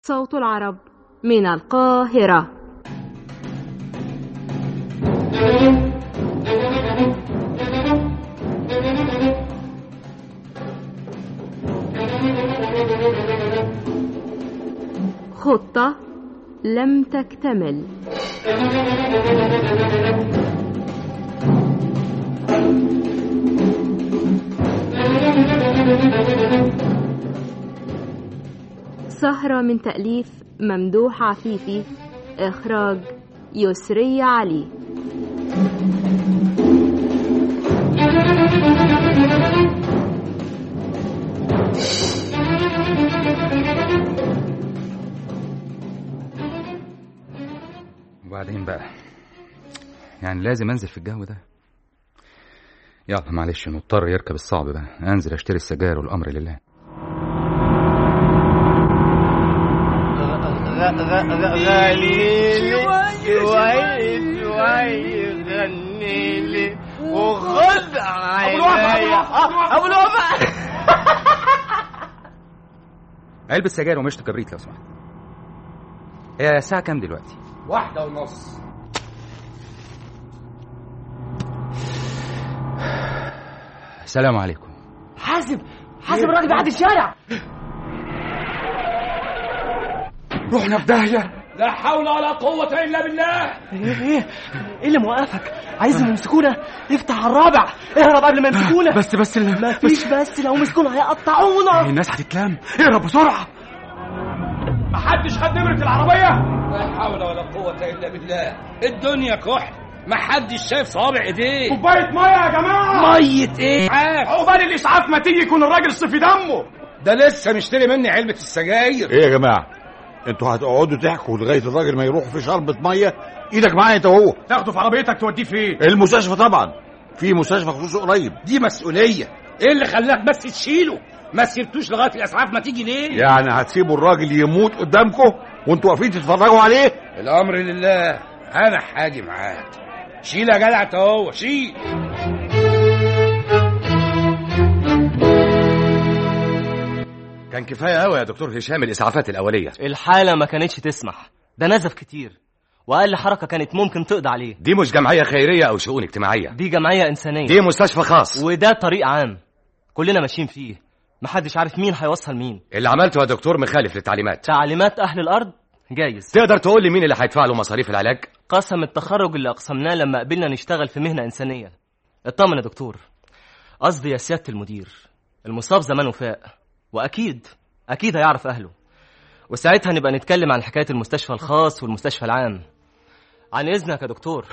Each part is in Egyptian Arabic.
صوت العرب من القاهرة خطة لم تكتمل سهرة من تأليف ممدوح عفيفي إخراج يسري علي وبعدين بقى يعني لازم انزل في الجو ده يلا معلش مضطر يركب الصعب بقى انزل اشتري السجاير والامر لله غنيلي شوي شوي غنيلي وخد عيني ابو الوفا علبة سجاير ومشط كبريت لو سمحت هي الساعة كام دلوقتي؟ واحدة ونص السلام عليكم حاسب حاسب الراجل بعد الشارع رحنا في داهية لا حول ولا قوة إلا بالله ايه ايه ايه اللي موقفك؟ عايزهم يمسكونا افتح على الرابع اهرب قبل ما يمسكونا بس بس ال- ما فيش بس لو مسكونا هيقطعونا الناس هتتلام اهرب بسرعة محدش خد نمرة العربية لا حول ولا قوة إلا بالله الدنيا كحل محدش شايف صوابع ايديه كوباية مية يا جماعة مية ايه؟ عقبال الإسعاف ما تيجي يكون الراجل صفي دمه ده لسه مشتري مني علبة السجاير ايه يا جماعه انتوا هتقعدوا تحكوا لغايه الراجل ما يروح في شربة ميه ايدك معايا انت وهو تاخده في عربيتك توديه فين المستشفى طبعا في مستشفى خصوصي قريب دي مسؤولية ايه اللي خلاك بس تشيله؟ ما سيبتوش لغاية الاسعاف ما تيجي ليه؟ يعني هتسيبوا الراجل يموت قدامكم وانتوا واقفين تتفرجوا عليه الامر لله انا حاجي معاك شيل يا جدع انت هو شيل كان كفايه قوي يا دكتور هشام الاسعافات الاوليه الحالة ما كانتش تسمح ده نزف كتير وأقل حركة كانت ممكن تقضي عليه دي مش جمعيه خيريه او شؤون اجتماعيه دي جمعية إنسانية دي مستشفى خاص وده طريق عام كلنا ماشيين فيه محدش عارف مين هيوصل مين اللي عملته يا دكتور مخالف للتعليمات تعليمات أهل الأرض جايز تقدر تقول لي مين اللي هيدفع له مصاريف العلاج قسم التخرج اللي أقسمناه لما قبلنا نشتغل في مهنة إنسانية اطمن يا دكتور قصدي يا سيادة المدير المصاب زمانه فاق وأكيد أكيد هيعرف أهله وساعتها نبقى نتكلم عن حكاية المستشفى الخاص والمستشفى العام عن إذنك يا دكتور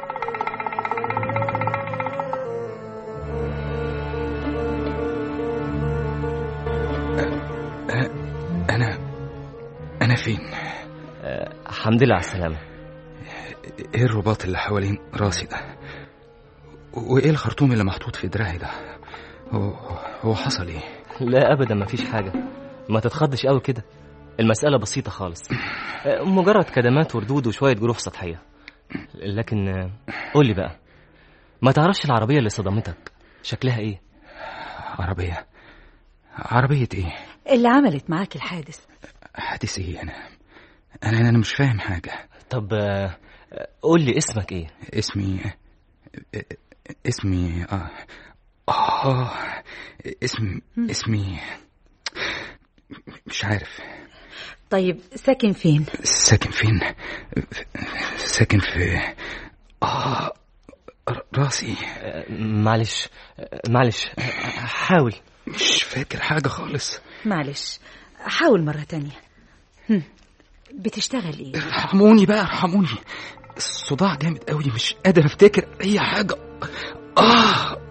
انا انا فين؟ أه الحمد لله على السلامة ايه الرباط اللي حوالين راسي ده؟ وايه الخرطوم اللي محطوط في دراعي ده؟ هو هو حصل ايه؟ لا أبدا ما فيش حاجة ما تتخضش قوي كده المسألة بسيطة خالص أه، مجرد كدمات وردود وشوية جروح سطحية لكن أه، قول لي بقى ما تعرفش العربية اللي صدمتك شكلها ايه عربية عربية ايه؟ اللي عملت معاك الحادث حادث ايه انا؟ انا انا مش فاهم حاجة طب أه، أه، قول لي اسمك ايه اسمي اسمي اه اه اسم اسمي مش عارف طيب ساكن فين ساكن فين ساكن في اه ر- راسي أه، معلش أه، معلش أه، حاول مش فاكر حاجة خالص معلش حاول مرة تانية هم. بتشتغل ايه ارحموني بقى ارحموني الصداع جامد قوي مش قادر افتكر اي حاجة اه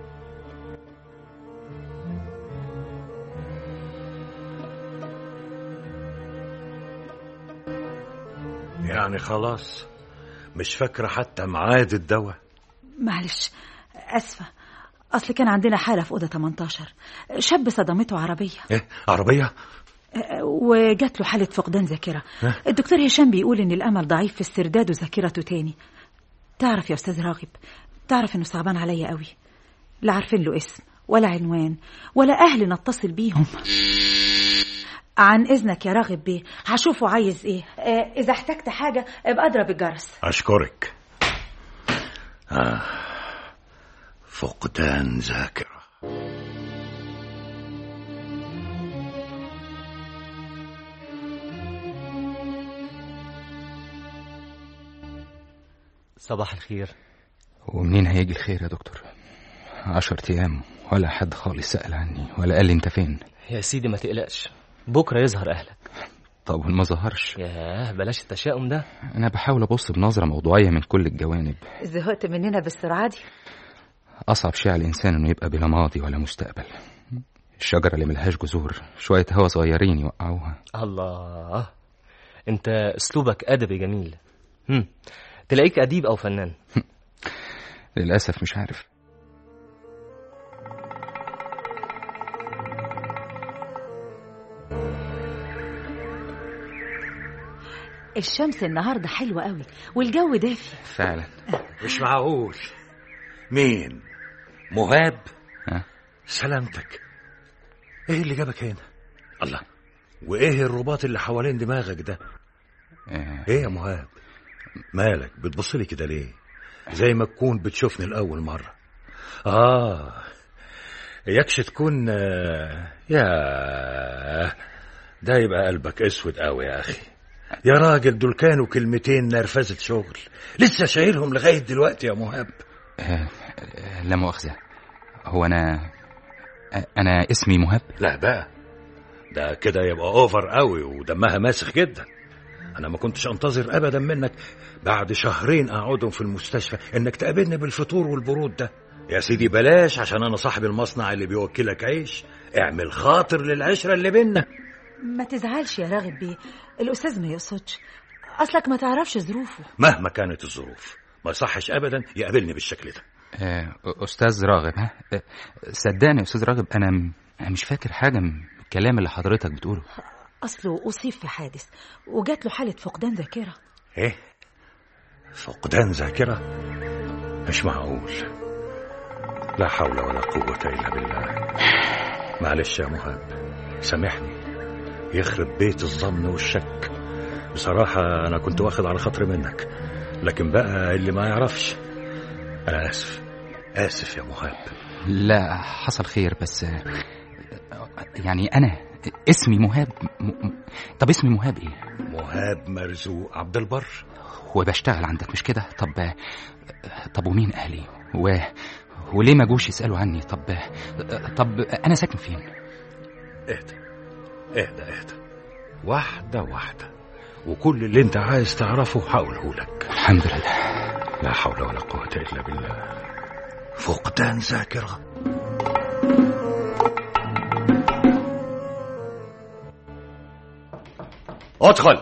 يعني خلاص مش فاكرة حتى ميعاد الدواء معلش اسفة اصل كان عندنا حالة في أوضة 18 شاب صدمته عربية ايه عربية أه، وجات له حالة فقدان ذاكرة الدكتور هشام بيقول ان الامل ضعيف في استرداد ذاكرته تاني تعرف يا استاذ راغب تعرف انه صعبان عليا قوي لا عارفين له اسم ولا عنوان ولا اهل نتصل بيهم عن إذنك يا راغب بيه هشوفه عايز إيه آه إذا احتجت حاجة ابقى أضرب الجرس أشكرك آه. فقدان ذاكرة صباح الخير ومنين هيجي الخير يا دكتور عشرة أيام ولا حد خالص سأل عني ولا قال لي أنت فين يا سيدي ما تقلقش بكرة يظهر أهلك طب ما ظهرش ياه بلاش التشاؤم ده أنا بحاول أبص بنظرة موضوعية من كل الجوانب زهقت مننا بالسرعة دي أصعب شيء على الإنسان إنه يبقى بلا ماضي ولا مستقبل الشجرة اللي ملهاش جذور شوية هوا صغيرين يوقعوها الله انت اسلوبك ادبي جميل هم. تلاقيك اديب او فنان للأسف مش عارف الشمس النهاردة حلوة قوي والجو دافي فعلا مش معقول مين مهاب ها؟ سلامتك ايه اللي جابك هنا الله وايه الرباط اللي حوالين دماغك ده آه، ايه يا مهاب مالك بتبص لي كده ليه زي ما تكون بتشوفني لاول مره اه يكش تكون آه، يا ده يبقى قلبك اسود قوي يا اخي يا راجل دول كانوا كلمتين نرفزة شغل لسه شايلهم لغاية دلوقتي يا مهاب آه، آه، لا مؤاخذة هو أنا آه، أنا اسمي مهاب لا بقى ده كده يبقى اوفر قوي ودمها ماسخ جدا انا ما كنتش انتظر ابدا منك بعد شهرين اقعدهم في المستشفى انك تقابلني بالفطور والبرود ده يا سيدي بلاش عشان انا صاحب المصنع اللي بيوكلك عيش اعمل خاطر للعشرة اللي بينا ما تزعلش يا راغب بيه الأستاذ ما يقصدش أصلك ما تعرفش ظروفه مهما كانت الظروف ما يصحش ابدا يقابلني بالشكل ده آه، أستاذ راغب ها آه، صدقني يا أستاذ راغب أنا م- أنا مش فاكر حاجة من الكلام اللي حضرتك بتقوله أصله أصيب في حادث وجات له حالة فقدان ذاكرة ايه فقدان ذاكرة مش معقول لا حول ولا قوة إلا بالله معلش يا مهاب سامحني يخرب بيت الظن والشك بصراحة أنا كنت واخد على خاطري منك لكن بقى اللي ما يعرفش أنا آسف آسف يا مهاب لا حصل خير بس آه، يعني أنا اسمي مهاب م... م- طب اسمي مهاب إيه؟ مهاب مرزوق عبد البر وبشتغل عندك مش كده طب طب ومين اهلي و... وليه ما جوش يسالوا عني طب طب انا ساكن فين اهدى اهدى اهدى واحدة واحدة وكل اللي انت عايز تعرفه هقوله لك الحمد لله لا حول ولا قوة إلا بالله فقدان ذاكرة ادخل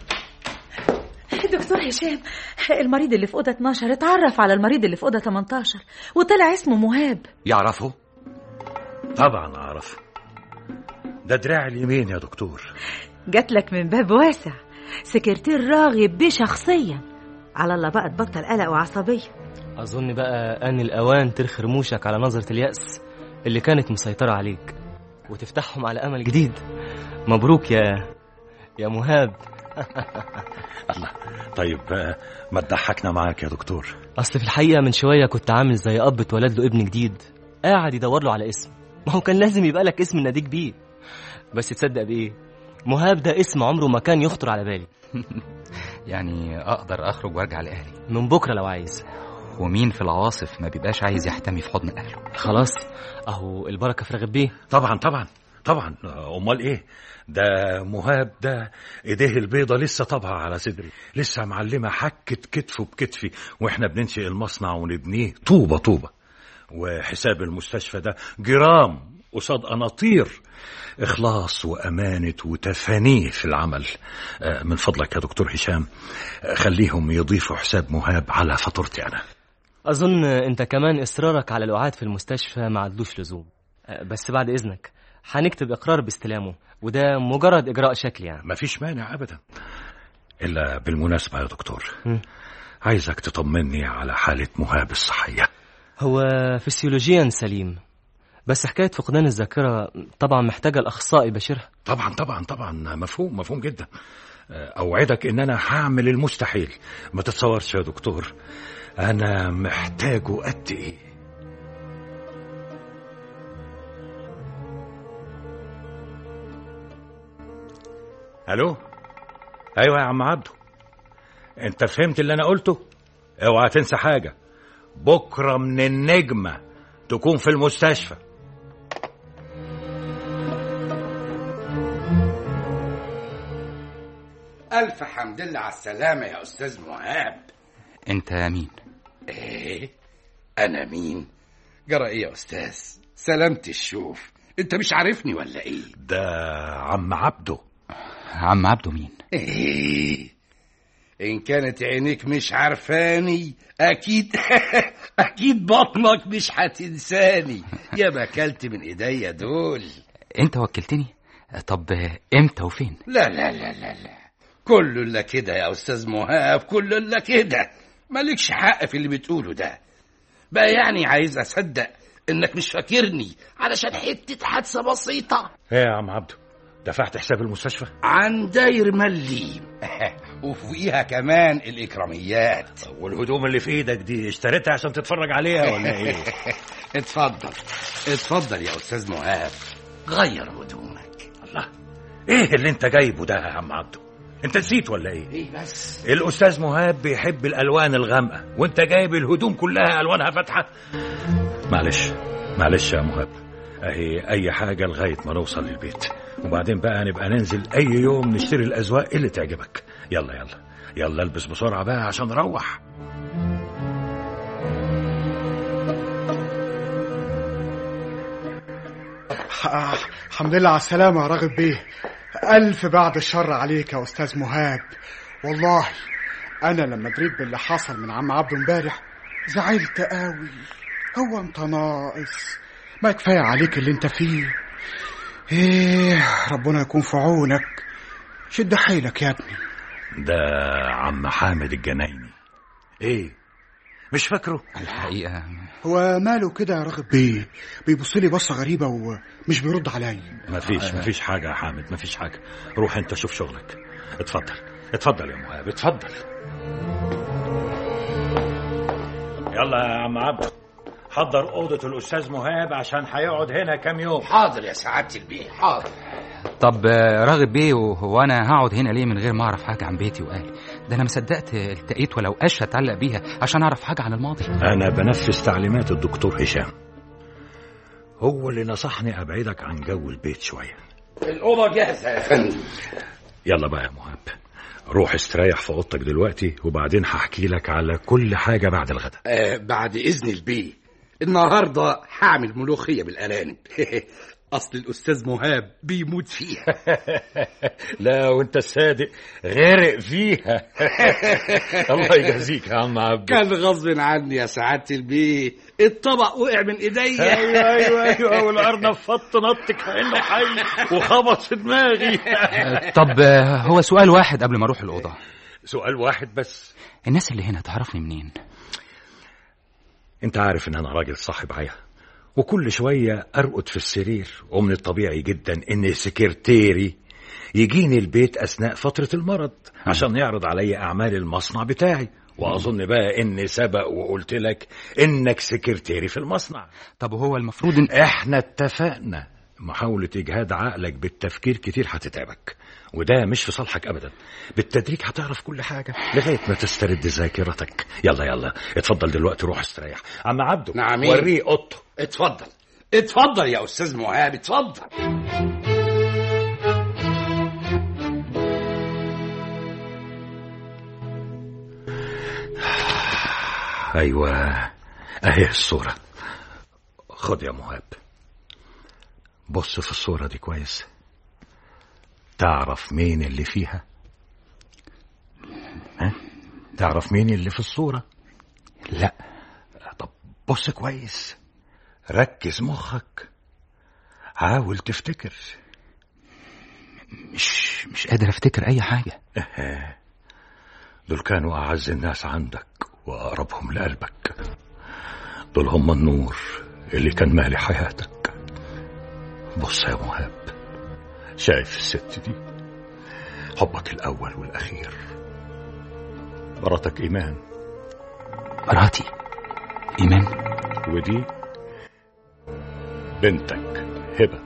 دكتور هشام المريض اللي في أوضة 12 اتعرف على المريض اللي في أوضة 18 وطلع اسمه مهاب يعرفه طبعا أعرفه ده دراع اليمين يا دكتور جات لك من باب واسع سكرتير راغب بيه شخصيا على الله بقى تبطل قلق وعصبية اظن بقى ان الاوان ترخي رموشك على نظرة اليأس اللي كانت مسيطرة عليك وتفتحهم على امل جديد مبروك يا يا مهاب الله طيب آه، ما تضحكنا معاك يا دكتور اصل في الحقيقة من شوية كنت عامل زي اب اتولد له ابن جديد قاعد يدور له على اسم ما هو كان لازم يبقى لك اسم ناديك بيه بس تصدق بايه مهاب ده اسم عمره ما كان يخطر على بالي يعني اقدر اخرج وارجع لاهلي من بكرة لو عايز ومين في العواصف ما بيبقاش عايز يحتمي في حضن اهله خلاص اهو البركة في رغب بيه طبعا طبعا طبعا آه، امال ايه ده مهاب ده ايديه البيضة لسه طابعة على صدري لسه معلمة حكة كتفه بكتفي واحنا بننشئ المصنع ونبنيه طوبة طوبة وحساب المستشفى ده جرام قصاد أناطير إخلاص وأمانة وتفانيه في العمل آه، من فضلك يا دكتور هشام آه، خليهم يضيفوا حساب مهاب على فاتورتي أنا اظن انت كمان اصرارك على القعاد في المستشفى ما عدلوش لزوم أه، بس بعد اذنك هنكتب اقرار باستلامه وده مجرد اجراء شكلي يعني مفيش مانع أبدا إلا بالمناسبة يا دكتور مم. عايزك تطمني على حالة مهاب الصحية هو فسيولوجيا سليم بس حكايه فقدان الذاكره طبعا محتاجه الاخصائي بشيرها طبعا طبعا طبعا مفهوم مفهوم جدا اوعدك ان انا هعمل المستحيل ما تتصورش يا دكتور انا محتاجه قد ايه الو ايوه يا عم عبده انت فهمت اللي انا قلته اوعى تنسى حاجه بكره من النجمه تكون في المستشفى ألف حمد لله على السلامة يا أستاذ مهاب انت مين إيه أنا مين جرى إيه يا أستاذ سلامة الشوف أنت مش عارفني ولا إيه ده عم عبده عم عبده مين إيه إن كانت عينيك مش عارفاني أكيد أكيد بطنك مش هتنساني يا ما أكلت من إيديا دول انت وكلتني طب امتى وفين لا لا لا لا لا كله إلا كده يا أستاذ مهاب كله إلا كده مالكش حق في اللي بتقوله ده بقى يعني عايز أصدق إنك مش فاكرني علشان حتة حادثة بسيطة ايه يا عم عبده دفعت حساب المستشفى عن داير مليم وفوقيها كمان الإكراميات والهدوم اللي في ايدك دي اشتريتها عشان تتفرج عليها ولا ايه اتفضل اتفضل يا أستاذ مهاب غير هدومك الله ايه اللي انت جايبه ده يا عم عبده انت نسيت ولا ايه ايه بس الاستاذ مهاب بيحب الالوان الغامقه وانت جايب الهدوم كلها الوانها فاتحه معلش معلش يا مهاب اهي اي حاجه لغايه ما نوصل للبيت وبعدين بقى نبقى ننزل اي يوم نشتري الاذواق اللي تعجبك يلا يلا يلا البس بسرعه بقى عشان نروح آه، الحمد لله على السلامة يا راغب بيه ألف بعد الشر عليك يا أستاذ مهاب والله أنا لما دريت باللي حصل من عم عبده امبارح زعلت قوي هو أنت ناقص ما كفاية عليك اللي أنت فيه إيه ربنا يكون في عونك شد حيلك يا ابني ده عم حامد الجنايني ايه مش فاكره الحقيقة هو ماله كده يا راغب بيه بيبص لي بصة غريبة ومش بيرد عليا مفيش مفيش حاجه يا حامد مفيش حاجه روح انت شوف شغلك اتفضل اتفضل يا مهاب اتفضل يلا يا عم عبده حضر أوضة الأستاذ مهاب عشان هيقعد هنا كام يوم حاضر يا سعادة البيه حاضر طب آه، راغب بيه وهو انا هقعد هنا ليه من غير ما اعرف حاجة عن بيتي واهلي ده انا ما صدقت التقيت ولو قش اتعلق بيها عشان اعرف حاجة عن الماضي أنا بنفذ تعليمات الدكتور هشام هو اللي نصحني أبعدك عن جو البيت شوية الأوضة جاهزة يا فندم يلا بقى يا مهاب روح استريح في أوضتك دلوقتي وبعدين هحكي لك على كل حاجة بعد الغداء آه بعد إذن البيه النهاردة هعمل ملوخية بالأرانب أصل الأستاذ مهاب بيموت فيها لا وانت الصادق غرق فيها الله يجازيك يا عم عبد كان غصب عني يا سعادة البيه الطبق وقع من ايديا ايوه ايوه ايوه والارنب فط نط كانه حي وخبط في دماغي طب آه، هو سؤال واحد قبل ما اروح الأوضة سؤال واحد بس الناس اللي هنا تعرفني منين انت عارف ان انا راجل صاحب عيا وكل شوية أرقد في السرير ومن الطبيعي جدا إن سكرتيري يجيني البيت أثناء فترة المرض عشان يعرض علي أعمال المصنع بتاعي وأظن بقى إني سبق وقلت لك إنك سكرتيري في المصنع طب وهو المفروض ان إحنا اتفقنا محاولة إجهاد عقلك بالتفكير كتير هتتعبك وده مش في صالحك أبدا بالتدريج هتعرف كل حاجة لغاية ما تسترد ذاكرتك يلا يلا اتفضل دلوقتي روح استريح عم عبده نعم إيه؟ وريه اوضته اتفضل اتفضل يا أستاذ مهاب اتفضل ايوه اهي الصورة خد يا مهاب بص في الصورة دي كويس تعرف مين اللي فيها ها؟ تعرف مين اللي في الصورة لا طب بص كويس ركز مخك حاول تفتكر مش مش قادر افتكر اي حاجة دول كانوا أعز الناس عندك وأقربهم لقلبك دول هم النور اللي كان مالي حياتك بص يا مهاب شايف الست دي حبك الأول والأخير مراتك إيمان مراتي إيمان ودي بنتك هبة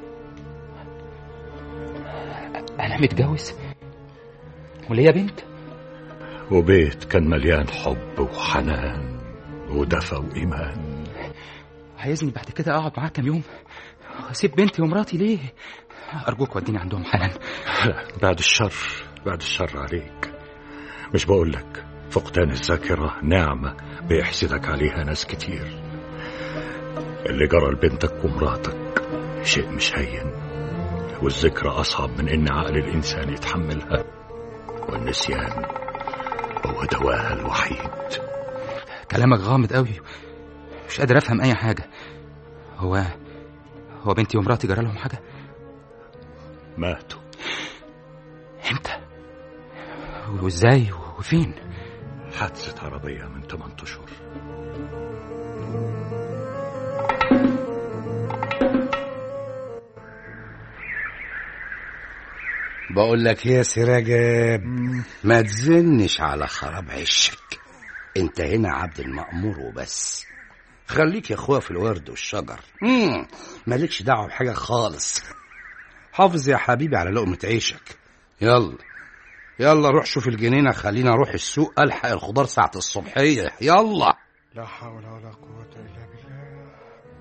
أنا متجوز وليا بنت وبيت كان مليان حب وحنان ودفى وإيمان عايزني بعد كده أقعد معاه كام يوم أسيب بنتي ومراتي ليه أرجوك وديني عندهم حنان لا بعد الشر بعد الشر عليك مش بقول لك فقدان الذاكرة نعمة بيحسدك عليها ناس كتير اللي جرى لبنتك ومراتك شيء مش هين والذكرى أصعب من إن عقل الإنسان يتحملها والنسيان هو دواها الوحيد كلامك غامض قوي مش قادر أفهم أي حاجة هو هو بنتي ومراتي جرى لهم حاجة ماتوا امتى وازاي وفين حادثة عربية من 8 أشهر بقول لك يا سراجب ما تزنش على خراب عشك انت هنا عبد المأمور وبس خليك يا اخويا في الورد والشجر مم. مالكش دعوه بحاجه خالص حافظ يا حبيبي على لقمه عيشك يلا يلا روح شوف الجنينه خلينا اروح السوق الحق الخضار ساعه الصبحيه يلا لا حول ولا قوة إلا بالله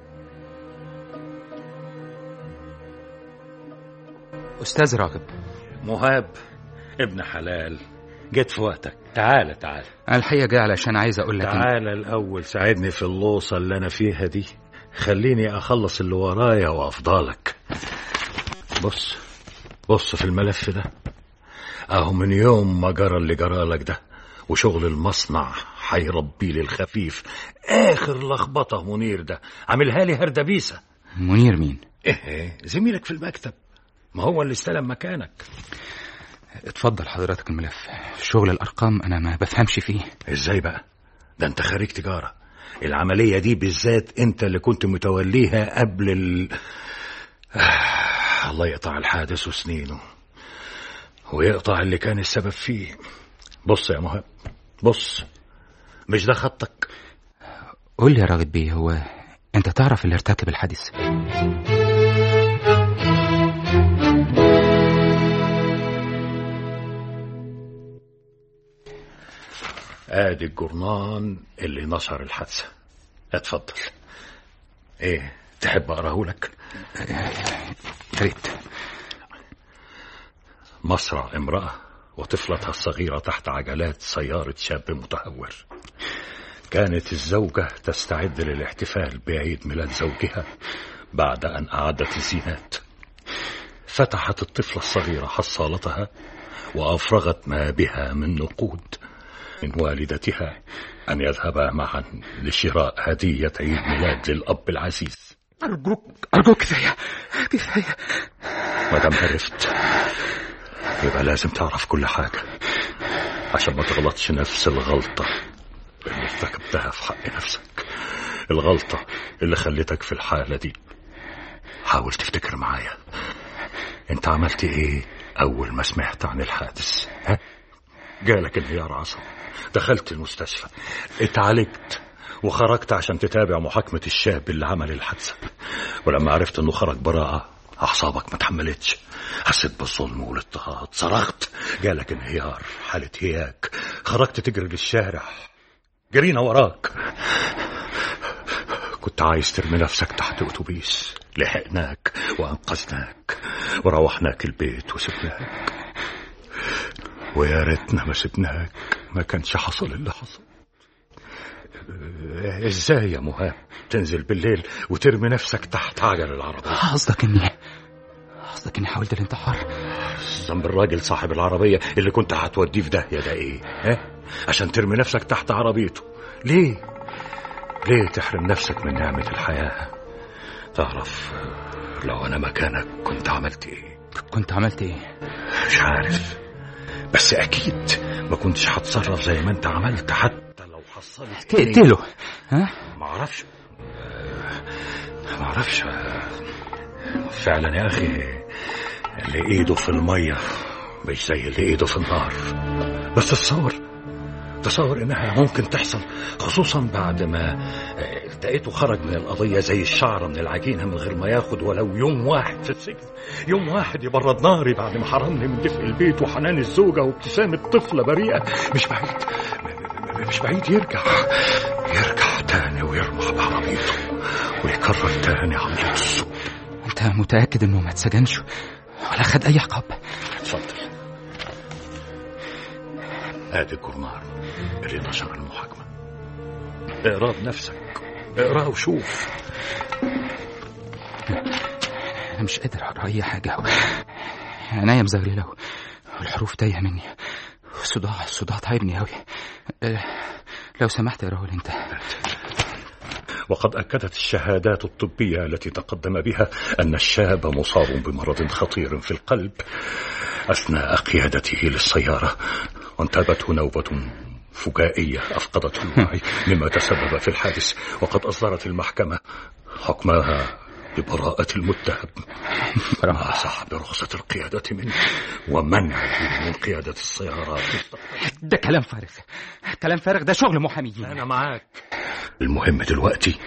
أستاذ راغب مهاب ابن حلال جيت في وقتك تعال تعال أنا الحقيقة جاي علشان عايز أقول لك إن- تعال الأول ساعدني في اللوصة اللي أنا فيها دي خليني أخلص اللي ورايا وأفضلك بص بص في الملف ده أهو من يوم ما جرى اللي جرالك ده وشغل المصنع هيربي لي الخفيف آخر لخبطة منير ده عاملها لي هردبيسة منير مين إيه زميلك في المكتب ما هو اللي استلم مكانك اتفضل حضرتك الملف شغل الأرقام أنا ما بفهمش فيه ازاي بقى ده انت خريج تجارة العملية دي بالذات انت اللي كنت متوليها قبل ال آه الله يقطع الحادث وسنينه ويقطع اللي كان السبب فيه بص يا مهاب بص مش ده خطك قول لي يا راغب بيه هو أنت تعرف اللي ارتكب الحادث ادي الجرنان اللي نشر الحادثة اتفضل ايه تحب اقراه يا ريت مصرع امرأة وطفلتها الصغيرة تحت عجلات سيارة شاب متهور كانت الزوجة تستعد للاحتفال بعيد ميلاد زوجها بعد أن أعدت الزينات فتحت الطفلة الصغيرة حصالتها وأفرغت ما بها من نقود من والدتها أن يذهبا معا لشراء هدية عيد ميلاد للأب العزيز أرجوك أرجوك كفاية كفاية ما دام عرفت يبقى لازم تعرف كل حاجة عشان ما تغلطش نفس الغلطة اللي ارتكبتها في حق نفسك الغلطة اللي خلتك في الحالة دي حاول تفتكر معايا انت عملت ايه اول ما سمعت عن الحادث ها جالك انهيار عصب دخلت المستشفى اتعالجت وخرجت عشان تتابع محاكمة الشاب اللي عمل الحادثة ولما عرفت انه خرج براءة أعصابك ما تحملتش حسيت بالظلم والاضطهاد صرخت جالك انهيار حالة هياج خرجت تجري للشارع جرينا وراك كنت عايز ترمي نفسك تحت أتوبيس لحقناك وأنقذناك وروحناك البيت وسبناك ويا ريتنا ما سبناك ما كانش حصل اللي حصل ازاي يا مهاب تنزل بالليل وترمي نفسك تحت عجل العربية قصدك إني قصدك إني حاولت الانتحار ذنب الراجل صاحب العربية اللي كنت هتوديه في داهية ده ايه ها عشان ترمي نفسك تحت عربيته ليه ليه تحرم نفسك من نعمة الحياة تعرف لو انا مكانك كنت عملت ايه كنت عملت إيه مش عارف بس اكيد ما كنتش هتصرف زي ما انت عملت حتى لو حصلت تقتله ها ما اعرفش ما اعرفش فعلا يا اخي اللي ايده في الميه مش زي اللي ايده في النار بس تصور تصور انها ممكن تحصل خصوصا بعد ما لقيته خرج من القضية زي الشعرة من العجينة من غير ما ياخد ولو يوم واحد في السجن يوم واحد يبرد ناري بعد ما حرمني من دفء البيت وحنان الزوجة وابتسامة طفلة بريئة مش بعيد مش بعيد يرجع يرجع تاني ويرمح بعربيته ويكرر تاني عملية السوق انت متاكد انه ما اتسجنش ولا خد اي عقاب اتفضل ادي الجورنال اللي نشر المحاكمة اقراه بنفسك اقراه وشوف انا مش قادر اقرا اي حاجه عينيا مزغلله والحروف تايهه مني الصداع الصداع تعبني قوي لو سمحت اقراه لي انت وقد أكدت الشهادات الطبية التي تقدم بها أن الشاب مصاب بمرض خطير في القلب أثناء قيادته للسيارة وانتابته نوبة فجائية أفقدته الوعي مما تسبب في الحادث وقد أصدرت المحكمة حكمها ببراءة المتهم مع سحب رخصة القيادة منه ومنعه من قيادة السيارات ده كلام فارغ كلام فارغ ده شغل محاميين أنا معاك المهم دلوقتي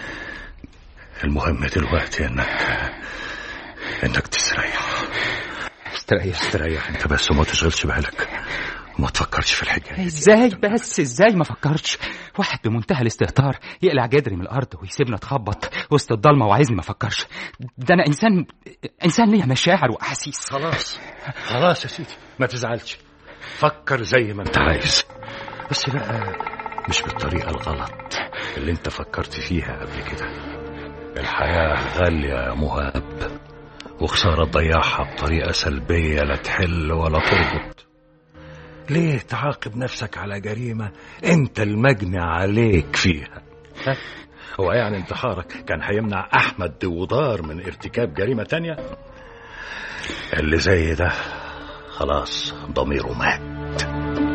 المهم دلوقتي انك انك تستريح استريح استريح انت بس وما تشغلش بالك وما تفكرش في الحكايه ازاي بس ازاي ما فكرتش واحد بمنتهى الاستهتار يقلع جدري من الارض ويسيبنا اتخبط وسط الضلمه وعايزني ما افكرش ده انا انسان انسان ليا مشاعر واحاسيس خلاص خلاص يا سيدي ما تزعلش فكر زي ما انت عايز بس بقى مش بالطريقه الغلط اللي انت فكرت فيها قبل كده الحياه غاليه يا مهاب وخساره تضيعها بطريقه سلبيه لا تحل ولا تربط ليه تعاقب نفسك على جريمة انت المجني عليك فيها ها؟ هو يعني انتحارك كان هيمنع احمد دودار من ارتكاب جريمة تانية اللي زي ده خلاص ضميره مات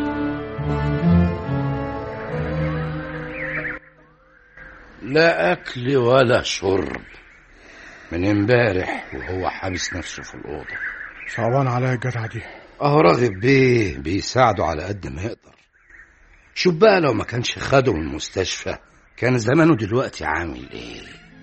لا أكل ولا شرب من امبارح وهو حابس نفسه في الأوضة صعبان عليا الجدع دي أهو راغب بيه بيساعده على قد ما يقدر شوف بقى لو ما كانش خده من المستشفى كان زمانه دلوقتي عامل ايه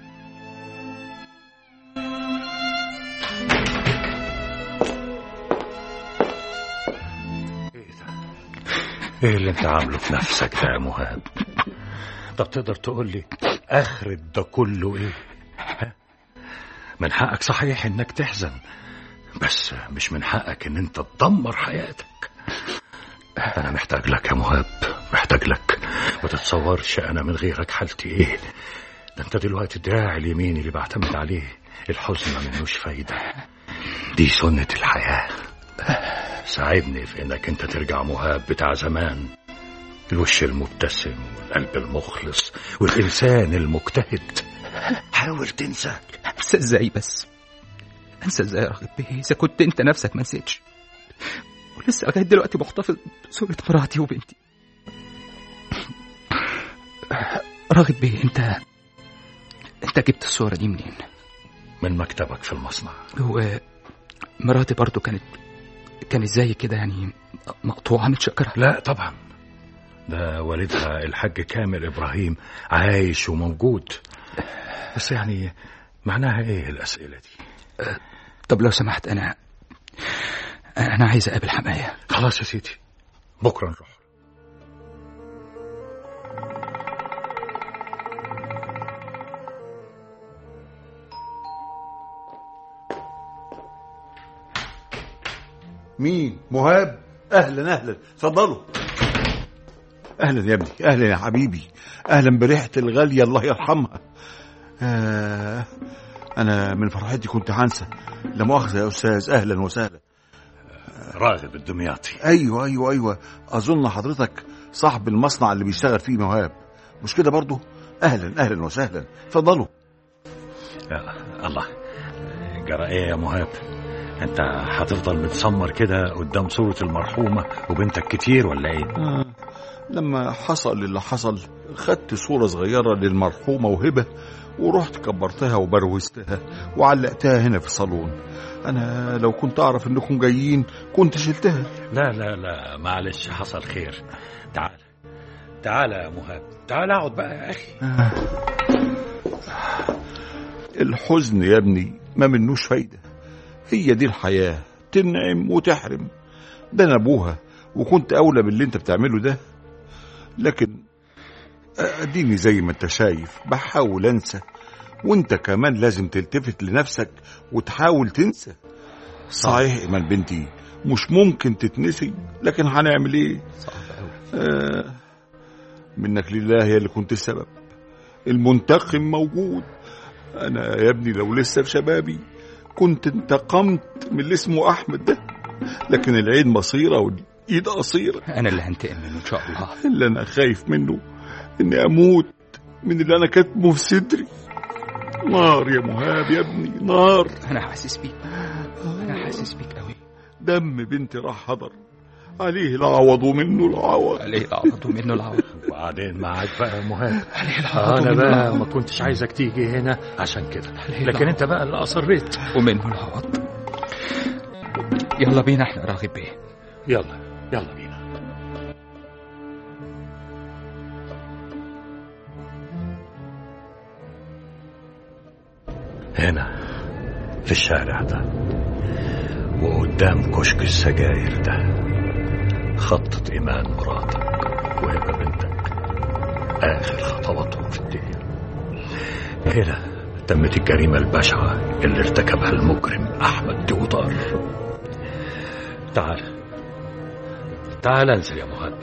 ايه اللي انت عامله في نفسك ده يا مهاب طب تقدر تقول لي اخرة ده كله ايه ها؟ من حقك صحيح انك تحزن بس مش من حقك ان انت تدمر حياتك انا محتاج لك يا مهاب محتاج لك ما تتصورش انا من غيرك حالتي ايه ده انت دلوقتي الدراع اليمين اللي بعتمد عليه الحزن ما منوش فايدة دي سنة الحياة ساعدني في انك انت ترجع مهاب بتاع زمان الوش المبتسم والقلب المخلص والإنسان المجتهد حاول تنسى انسى ازاي بس انسى ازاي يا راغب بيه اذا كنت انت نفسك ما نسيتش ولسه لغايه دلوقتي محتفظ بصورة مراتي وبنتي راغب بيه انت انت جبت الصورة دي منين؟ من مكتبك في المصنع ومراتي برضو كانت كانت زي كده يعني مقطوعة متشكرة لا طبعا ده والدها الحاج كامل إبراهيم عايش وموجود بس يعني معناها إيه الأسئلة دي طب لو سمحت أنا أنا عايز أقابل حماية خلاص يا سيدي بكرة نروح مين مهاب اهلا اهلا اتفضلوا اهلا يا ابني اهلا يا حبيبي اهلا بريحه الغاليه الله يرحمها آه انا من فرحتي كنت هنسى لا مؤاخذه يا استاذ اهلا وسهلا راغب الدمياطي ايوه ايوه ايوه اظن حضرتك صاحب المصنع اللي بيشتغل فيه مهاب مش كده برضه اهلا اهلا وسهلا اتفضلوا يا الله جرى ايه يا مهاب انت هتفضل متسمر كده قدام صورة المرحومة وبنتك كتير ولا ايه آه. لما حصل اللي حصل خدت صورة صغيرة للمرحومة وهبة ورحت كبرتها وبروزتها وعلقتها هنا في الصالون أنا لو كنت أعرف إنكم جايين كنت شلتها لا لا لا معلش حصل خير تعال تعال يا مهاب تعال اقعد بقى يا اخي الحزن يا ابني ما منوش فايدة هي دي الحياة تنعم وتحرم ده أنا أبوها وكنت أولى باللي أنت بتعمله ده لكن أديني زي ما أنت شايف بحاول أنسى وأنت كمان لازم تلتفت لنفسك وتحاول تنسى صحيح إيمان بنتي مش ممكن تتنسي لكن هنعمل إيه صعب قوي آه منك لله يا اللي كنت السبب المنتقم موجود انا يا ابني لو لسه في شبابي كنت انتقمت من اللي اسمه احمد ده لكن العين بصيره والايد قصيره انا اللي هنتقم منه ان شاء الله اللي انا خايف منه اني اموت من اللي انا كاتمه في صدري نار يا مهاب يا ابني نار انا حاسس بيك انا حاسس بيك قوي دم بنتي راح هدر عليه العوض ومنه العوض عليه العوض ومنه العوض وبعدين معاك بقى يا مهاب عليه العوض انا ومنه بقى العوض ما كنتش عايزك تيجي هنا عشان كده عليه لكن العوض انت بقى اللي اصريت ومنه العوض يلا بينا احنا راغب بيه يلا يلا بينا هنا في الشارع ده وقدام كشك السجاير ده خطت إيمان مراتك وهبة بنتك آخر خطواتهم في الدنيا هنا تمت الجريمة البشعة اللي ارتكبها المجرم أحمد دودار تعال تعال انزل يا مهاب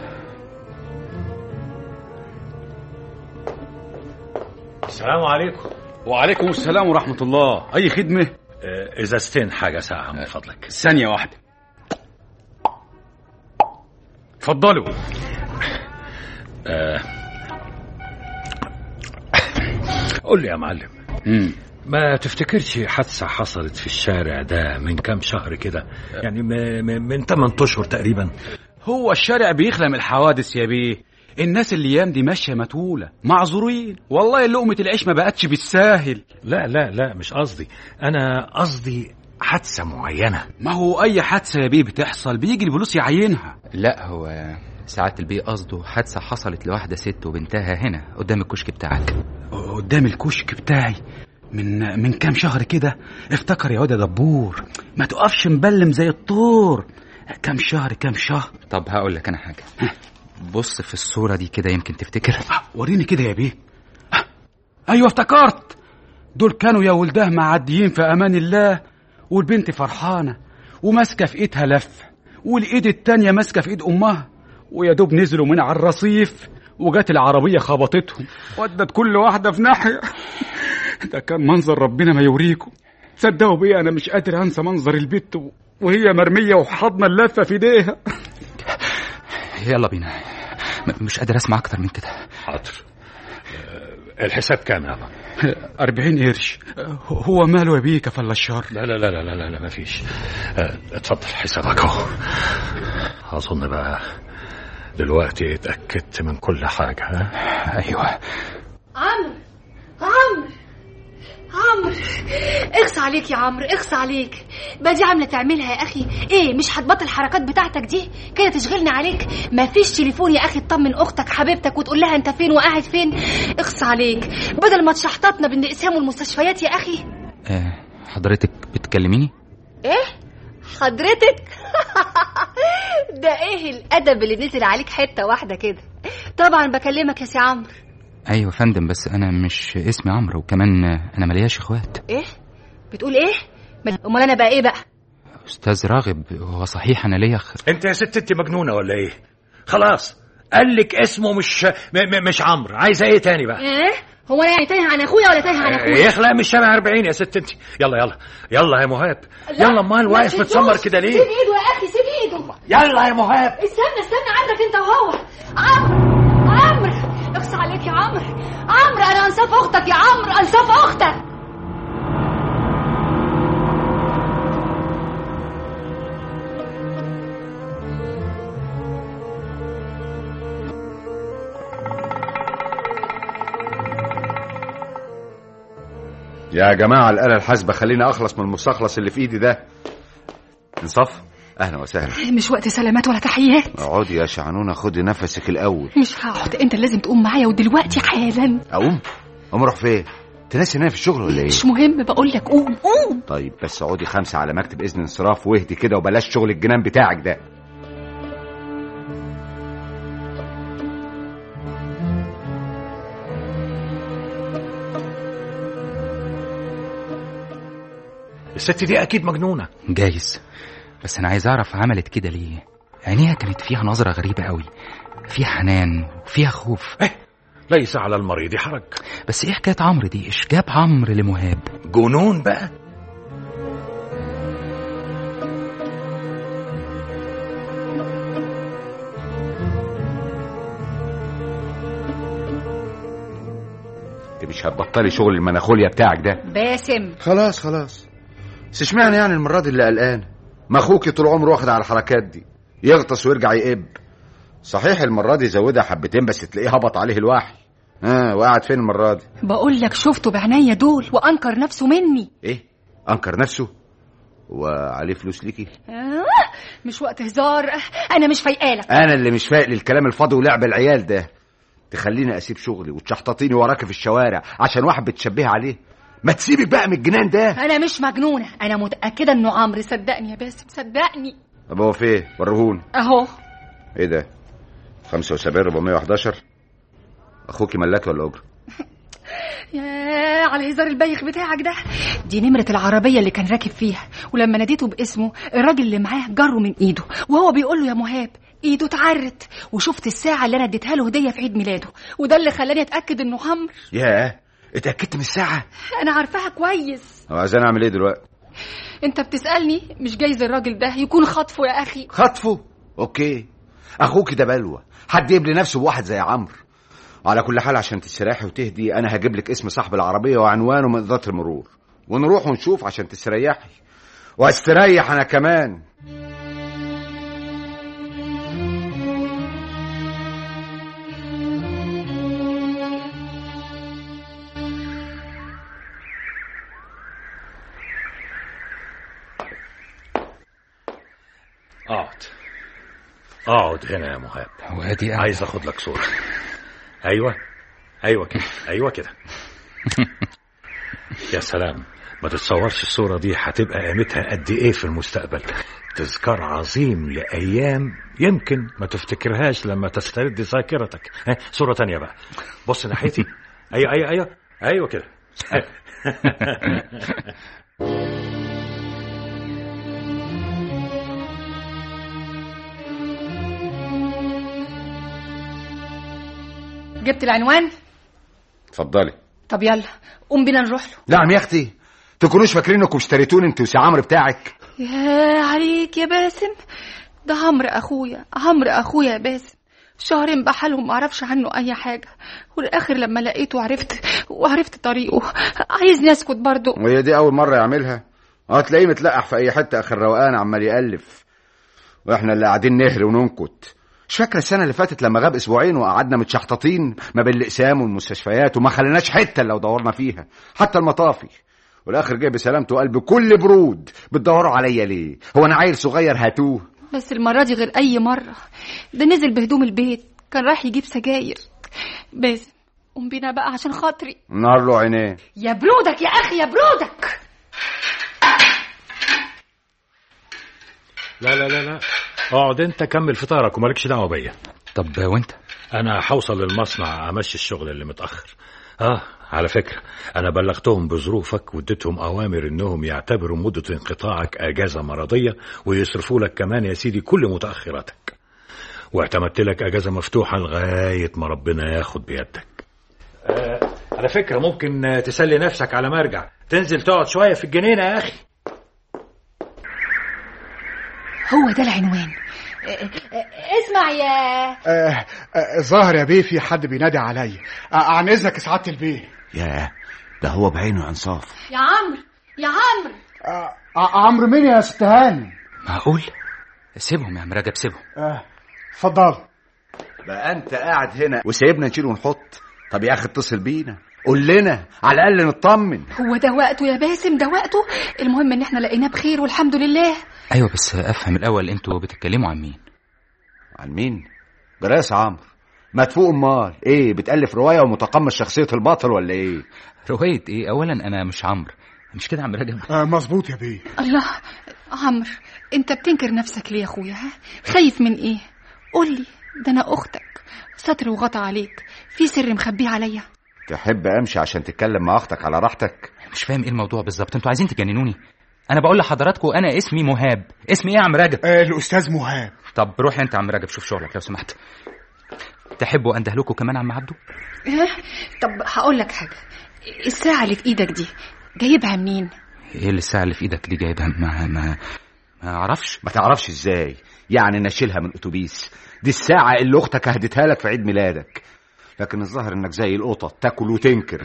السلام عليكم وعليكم السلام ورحمة الله أي خدمة آه، ازازتين حاجة ساعة من فضلك ثانية واحدة اتفضلوا قول لي يا معلم مم. ما تفتكرش حادثة حصلت في الشارع ده من كام شهر كده يعني م- م- من 8 اشهر تقريبا هو الشارع بيخلى من الحوادث يا بيه الناس اللي ايام دي ماشيه متوله معذورين والله لقمه العيش ما بقتش بالساهل لا لا لا مش قصدي انا قصدي حادثة معينة ما هو اي حادثه يا بيه بتحصل بيجي الفلوس يعينها لا هو ساعة البيه قصده حادثة حصلت لواحدة ست وبنتها هنا قدام الكشك بتاعك قدام الكشك بتاعي من من كام شهر كده افتكر يا واد يا دبور ما تقفش مبلم زي الطور كام شهر كام شهر طب هقول لك أنا حاجة بص في الصورة دي كده يمكن تفتكر آه، وريني كده يا بيه آه، ايوه افتكرت دول كانوا يا ولده معديين في امان الله والبنت فرحانه وماسكه في ايدها لف والايد التانيه ماسكه في ايد امها ويا دوب نزلوا من على الرصيف وجت العربيه خبطتهم ودت كل واحده في ناحيه ده كان منظر ربنا ما يوريكم صدقوا بيه انا مش قادر انسى منظر البت وهي مرميه وحاضنه اللفه في ايديها يلا بينا م- مش قادر أسمع أكتر من كده حاضر آه، الحساب كام يا بابا أربعين قرش هو ماله يا بيه كفل الشر لا لا لا لا لا لا, لا ما فيش آه، اتفضل حسابك اهو اظن بقى دلوقتي اتاكدت من كل حاجه ها أيوه عمرو عمرو عمرو اخص عليك يا عمرو اخص عليك بقى دي عامله تعملها يا اخي ايه مش هتبطل الحركات بتاعتك دي كده تشغلني عليك مفيش تليفون يا اخي تطمن اختك حبيبتك وتقول لها انت فين وقاعد فين اخص عليك بدل ما تشحططنا بين اقسام والمستشفيات يا اخي آه، حضرتك بتكلميني ايه حضرتك ده ايه الادب اللي نزل عليك حته واحده كده طبعا بكلمك يا سي عمرو أيوه فندم بس أنا مش اسمي عمرو وكمان آه، أنا ملياش إخوات ايه بتقول ايه ما- امال انا بقى ايه بقى أستاذ راغب هو صحيح أنا ليا أخ انت يا ست انت مجنونه ولا ايه خلاص قال لك اسمه مش م م مش عمرو عايزه ايه تاني بقى ايه هو انا يعني تايه عن اخويا ولا تايه عن اخويا يخلق من الشارع 40 يا ست انت يلا يلا يلا يا مهاب يلا امال لا واقف تسيبوش. متسمر كده ليه سيب ايده يا اخي سيب ايده يلا يا مهاب استنى استنى عندك انت وهو عمرو عمرو اخص عليك يا عمرو عمرو انا انصاف اختك يا عمرو انصاف اختك يا جماعة الآلة الحاسبة خليني أخلص من المستخلص اللي في إيدي ده انصاف أهلا وسهلا مش وقت سلامات ولا تحيات اقعدي يا شعنونة خدي نفسك الأول مش هقعد انت لازم تقوم معايا ودلوقتي حالا أقوم أقوم أروح فين تنسي إن أنا في الشغل ولا إيه مش مهم بقول لك قوم قوم طيب بس اقعدي خمسة على مكتب إذن انصراف واهدي كده وبلاش شغل الجنان بتاعك ده الست دي اكيد مجنونه جايز بس انا عايز اعرف عملت كده ليه عينيها كانت فيها نظرة غريبة قوي فيها حنان وفيها خوف ليس على المريض حرج بس ايه حكاية عمرو دي ايش جاب عمرو لمهاب جنون بقى انت مش هتبطلي شغل المناخوليا بتاعك ده باسم خلاص خلاص بس اشمعنى يعني المرة دي اللي قلقان ما اخوكي طول عمره واخد على الحركات دي يغطس ويرجع يقب صحيح المرة دي زودها حبتين بس تلاقيه هبط عليه الوحي ها آه وقعد فين المرة دي بقول لك شفته بعينيا دول وانكر نفسه مني ايه انكر نفسه وعليه فلوس ليكي آه مش وقت هزار انا مش فايقالك انا اللي مش فايق للكلام الفاضي ولعب العيال ده تخليني اسيب شغلي وتشحططيني وراك في الشوارع عشان واحد بتشبهي عليه ما تسيبك بقى من الجنان ده انا مش مجنونه انا متاكده انه عمرو صدقني يا باسم صدقني طب هو فين وريهوني اهو ايه ده 75 411 اخوكي ملاكي ولا اجر يا على الهزار البايخ بتاعك ده دي نمرة العربية اللي كان راكب فيها ولما ناديته باسمه الراجل اللي معاه جره من ايده وهو بيقول له يا مهاب ايده اتعرت وشفت الساعة اللي انا اديتها له هدية في عيد ميلاده وده اللي خلاني اتأكد انه عمرو ياه اتاكدت من الساعه انا عارفاها كويس هو عايزين اعمل ايه دلوقتي انت بتسألني مش جايز الراجل ده يكون خطفه يا اخي خطفه اوكي اخوك ده بلوى حد يبلي نفسه بواحد زي عمرو على كل حال عشان تستريحي وتهدي انا هجيب لك اسم صاحب العربيه وعنوانه من اداره المرور ونروح ونشوف عشان تستريحي واستريح انا كمان اقعد اقعد هنا يا مهاب وادي قاعد. عايز اخد لك صوره ايوه ايوه كده ايوه كده يا سلام ما تتصورش الصورة دي هتبقى قيمتها قد ايه في المستقبل تذكار عظيم لأيام يمكن ما تفتكرهاش لما تسترد ذاكرتك ها، صورة تانية بقى بص ناحيتي ايوه ايوه ايوه ايوه كده جبت العنوان اتفضلي طب يلا قوم بينا نروح له نعم يا اختي تكونوش فاكرين انكم اشتريتوني انت وسي عمرو بتاعك يا عليك يا باسم ده عمرو اخويا عمرو اخويا يا باسم شهرين بحالهم ما اعرفش عنه اي حاجه والاخر لما لقيته عرفت وعرفت طريقه عايزني اسكت برضه وهي دي اول مره يعملها اه تلاقيه متلقح في اي حته اخر روقان عمال يالف واحنا اللي قاعدين نهري وننكت مش فاكره السنه اللي فاتت لما غاب اسبوعين وقعدنا متشحططين ما بين الاقسام والمستشفيات وما خليناش حته لو دورنا فيها حتى المطافي والاخر جاي بسلامته وقال بكل برود بتدوروا عليا ليه هو انا عيل صغير هاتوه بس المره دي غير اي مره ده نزل بهدوم البيت كان رايح يجيب سجاير باسم قوم بينا بقى عشان خاطري نار له عينيه يا برودك يا اخي يا برودك لا لا لا لا اقعد انت كمل فطارك ومالكش دعوه بيا طب وانت انا هوصل للمصنع امشي الشغل اللي متاخر اه على فكره انا بلغتهم بظروفك واديتهم اوامر انهم يعتبروا مده انقطاعك اجازه مرضيه ويصرفوا لك كمان يا سيدي كل متاخراتك واعتمدت لك اجازه مفتوحه لغايه ما ربنا ياخد بيدك آه على فكره ممكن آه، تسلي نفسك على ما ارجع تنزل تقعد شويه في الجنينه يا اخي هو ده العنوان اه، اه، اسمع يا آه آه ظاهر يا بيه في حد بينادي عليا آه عن اذنك يا سعاده البيه ياه ده هو بعينه يا انصاف يا عمرو يا عمرو آه ع- عمرو مين يا ست هاني معقول سيبهم يا عم رجب سيبهم آه اتفضل بقى انت قاعد هنا وسايبنا نشيل ونحط طب يا اخي اتصل بينا قول لنا على الاقل نطمن هو ده وقته يا باسم ده وقته المهم ان احنا لقيناه بخير والحمد لله ايوه بس افهم الاول انتوا بتتكلموا عن مين عن مين جراس عمرو ما تفوق امال ايه بتالف روايه ومتقمص شخصيه البطل ولا ايه روايه ايه اولا انا مش عمرو مش كده يا عم رجب آه مظبوط يا بيه الله عمرو انت بتنكر نفسك ليه يا اخويا ها خايف من ايه قول لي ده انا اختك ستر وغطى عليك في سر مخبيه عليا تحب امشي عشان تتكلم مع اختك على راحتك مش فاهم ايه الموضوع بالظبط انتوا عايزين تجننوني انا بقول لحضراتكم انا اسمي مهاب اسمي ايه يا عم رجب آه الاستاذ مهاب طب روح انت يا عم رجب شوف شغلك لو سمحت تحبوا انده لكم كمان عم عبده ها طب هقول لك حاجه الساعه اللي في ايدك دي جايبها منين ايه اللي الساعه اللي في ايدك دي جايبها ما ما ما اعرفش ما تعرفش ازاي يعني نشيلها من اتوبيس دي الساعه اللي اختك هدتها لك في عيد ميلادك لكن الظاهر انك زي القطط تاكل وتنكر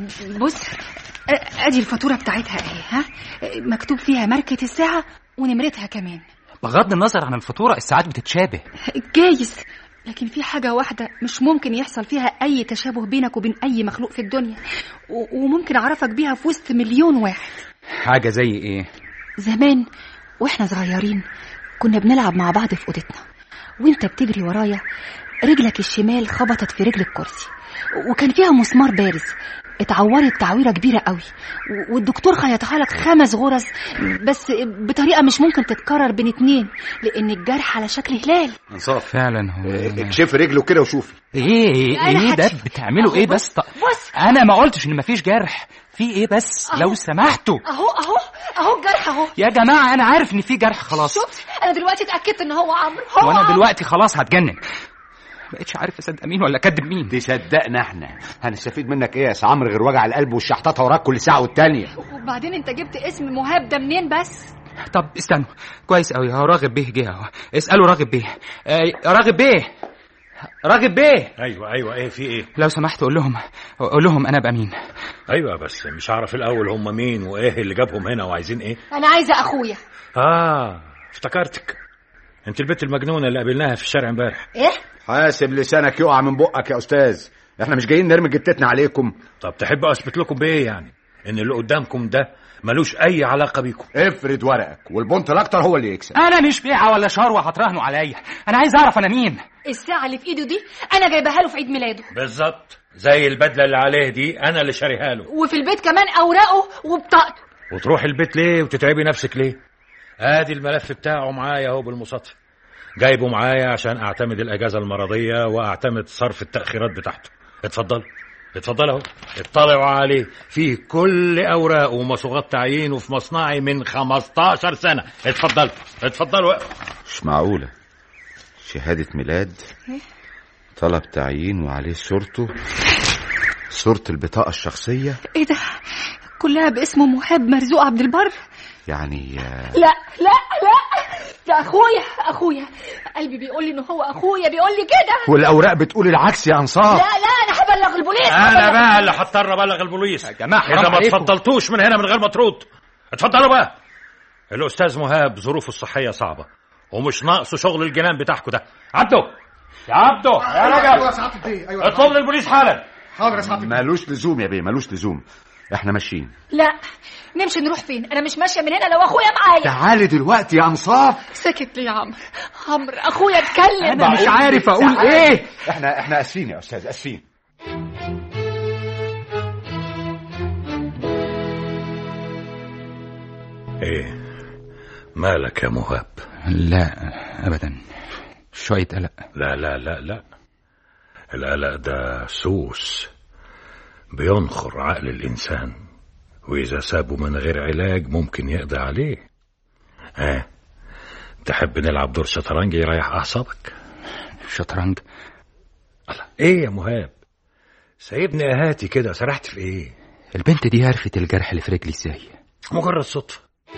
بص أ- ادي الفاتوره بتاعتها اهي ها مكتوب فيها ماركه الساعه ونمرتها كمان بغض النظر عن الفاتوره الساعات بتتشابه جايز لكن في حاجة واحدة مش ممكن يحصل فيها أي تشابه بينك وبين أي مخلوق في الدنيا و- وممكن أعرفك بيها في وسط مليون واحد حاجه زي ايه زمان وإحنا صغيرين كنا بنلعب مع بعض في أوضتنا وإنت بتجري ورايا رجلك الشمال خبطت في رجل الكرسي وكان فيها مسمار بارز اتعورت تعويرة كبيرة قوي و- والدكتور خيطها لك خمس غرز بس بطريقة مش ممكن تتكرر بين اتنين لأن الجرح على شكل هلال انصاف فعلا هو أنا- اكشفي رجله كده وشوفي ايه أنا ايه ده هكشف. بتعملوا أهو ايه بص- بس ط- بص انا ما قلتش ان مفيش جرح في ايه بس أهو. لو سمحتوا اهو اهو اهو الجرح اهو يا جماعه انا عارف ان في جرح خلاص شفت انا دلوقتي اتاكدت ان هو عمرو هو وانا عمرو. دلوقتي خلاص هتجنن بقيتش عارف اصدق مين ولا اكدب مين تصدقنا احنا هنستفيد منك ايه يا سي عمرو غير وجع القلب والشحططه وراك كل ساعه والتانيه وبعدين انت جبت اسم مهاب ده منين بس طب استنوا كويس قوي اهو راغب بيه جه اهو اسالوا راغب بيه آه راغب بيه راغب بيه ايوه ايوه ايه في ايه لو سمحت قول لهم قول لهم انا ابقى مين ايوه بس مش عارف الاول هم مين وايه اللي جابهم هنا وعايزين ايه انا عايزه اخويا اه افتكرتك انت البنت المجنونه اللي قابلناها في الشارع امبارح ايه حاسب لسانك يقع من بقك يا استاذ احنا مش جايين نرمي جتتنا عليكم طب تحب اثبت لكم بايه يعني ان اللي قدامكم ده ملوش اي علاقه بيكم افرد ورقك والبنت الاكتر هو اللي يكسب انا مش بيعه ولا شروه هتراهنوا عليا انا عايز اعرف انا مين الساعه اللي في ايده دي انا جايبها له في عيد ميلاده بالظبط زي البدله اللي عليه دي انا اللي شاريها له وفي البيت كمان اوراقه وبطاقته وتروح البيت ليه وتتعبي نفسك ليه ادي الملف بتاعه معايا اهو بالمصادفه جايبه معايا عشان اعتمد الاجازه المرضيه واعتمد صرف التاخيرات بتاعته اتفضل اتفضل اهو اطلعوا عليه فيه كل اوراقه ومصوغات تعيينه في مصنعي من 15 سنه اتفضل اتفضلوا مش معقوله شهاده ميلاد طلب تعيين وعليه صورته صورة البطاقة الشخصية ايه ده كلها باسم مهاب مرزوق عبد البر يعني آه، لا لا لا ده اخويا اخويا قلبي بيقول لي ان هو اخويا بيقول لي كده والأوراق بتقول العكس يا لا أنصار لا انا هبلغ البوليس انا هبلغ- بقى اللي هضطر ابلغ البوليس يا جماعة حرام اذا ما عليكم. اتفضلتوش من هنا من غير ما ترد اتفضلوا بقى الاستاذ مهاب ظروفه الصحيه صعبه ومش ناقصه شغل الجنان بتاعكم ده عبده يا عبده يا ايوه رجل سعاده البيه ايوه اطلب للبوليس حالا حاضر يا سعاده البيه مالوش لزوم يا بيه مالوش لزوم احنا ماشيين لا نمشي نروح فين انا مش ماشيه من هنا لو اخويا معايا تعالي دلوقتي يا انصاف سكت ليه يا عمرو عمرو اخويا اتكلم انا مش عارف اقول ايه احنا احنا اسفين يا استاذ اسفين ايه مالك يا مهاب لا ابدا شويه قلق لا لا لا لا القلق ده سوس بينخر عقل الإنسان وإذا سابه من غير علاج ممكن يقضي عليه ها تحب نلعب دور شطرنج يريح أعصابك شطرنج الله إيه يا مهاب سايبني أهاتي كده سرحت في إيه البنت دي عرفت الجرح اللي في رجلي ازاي مجرد صدفة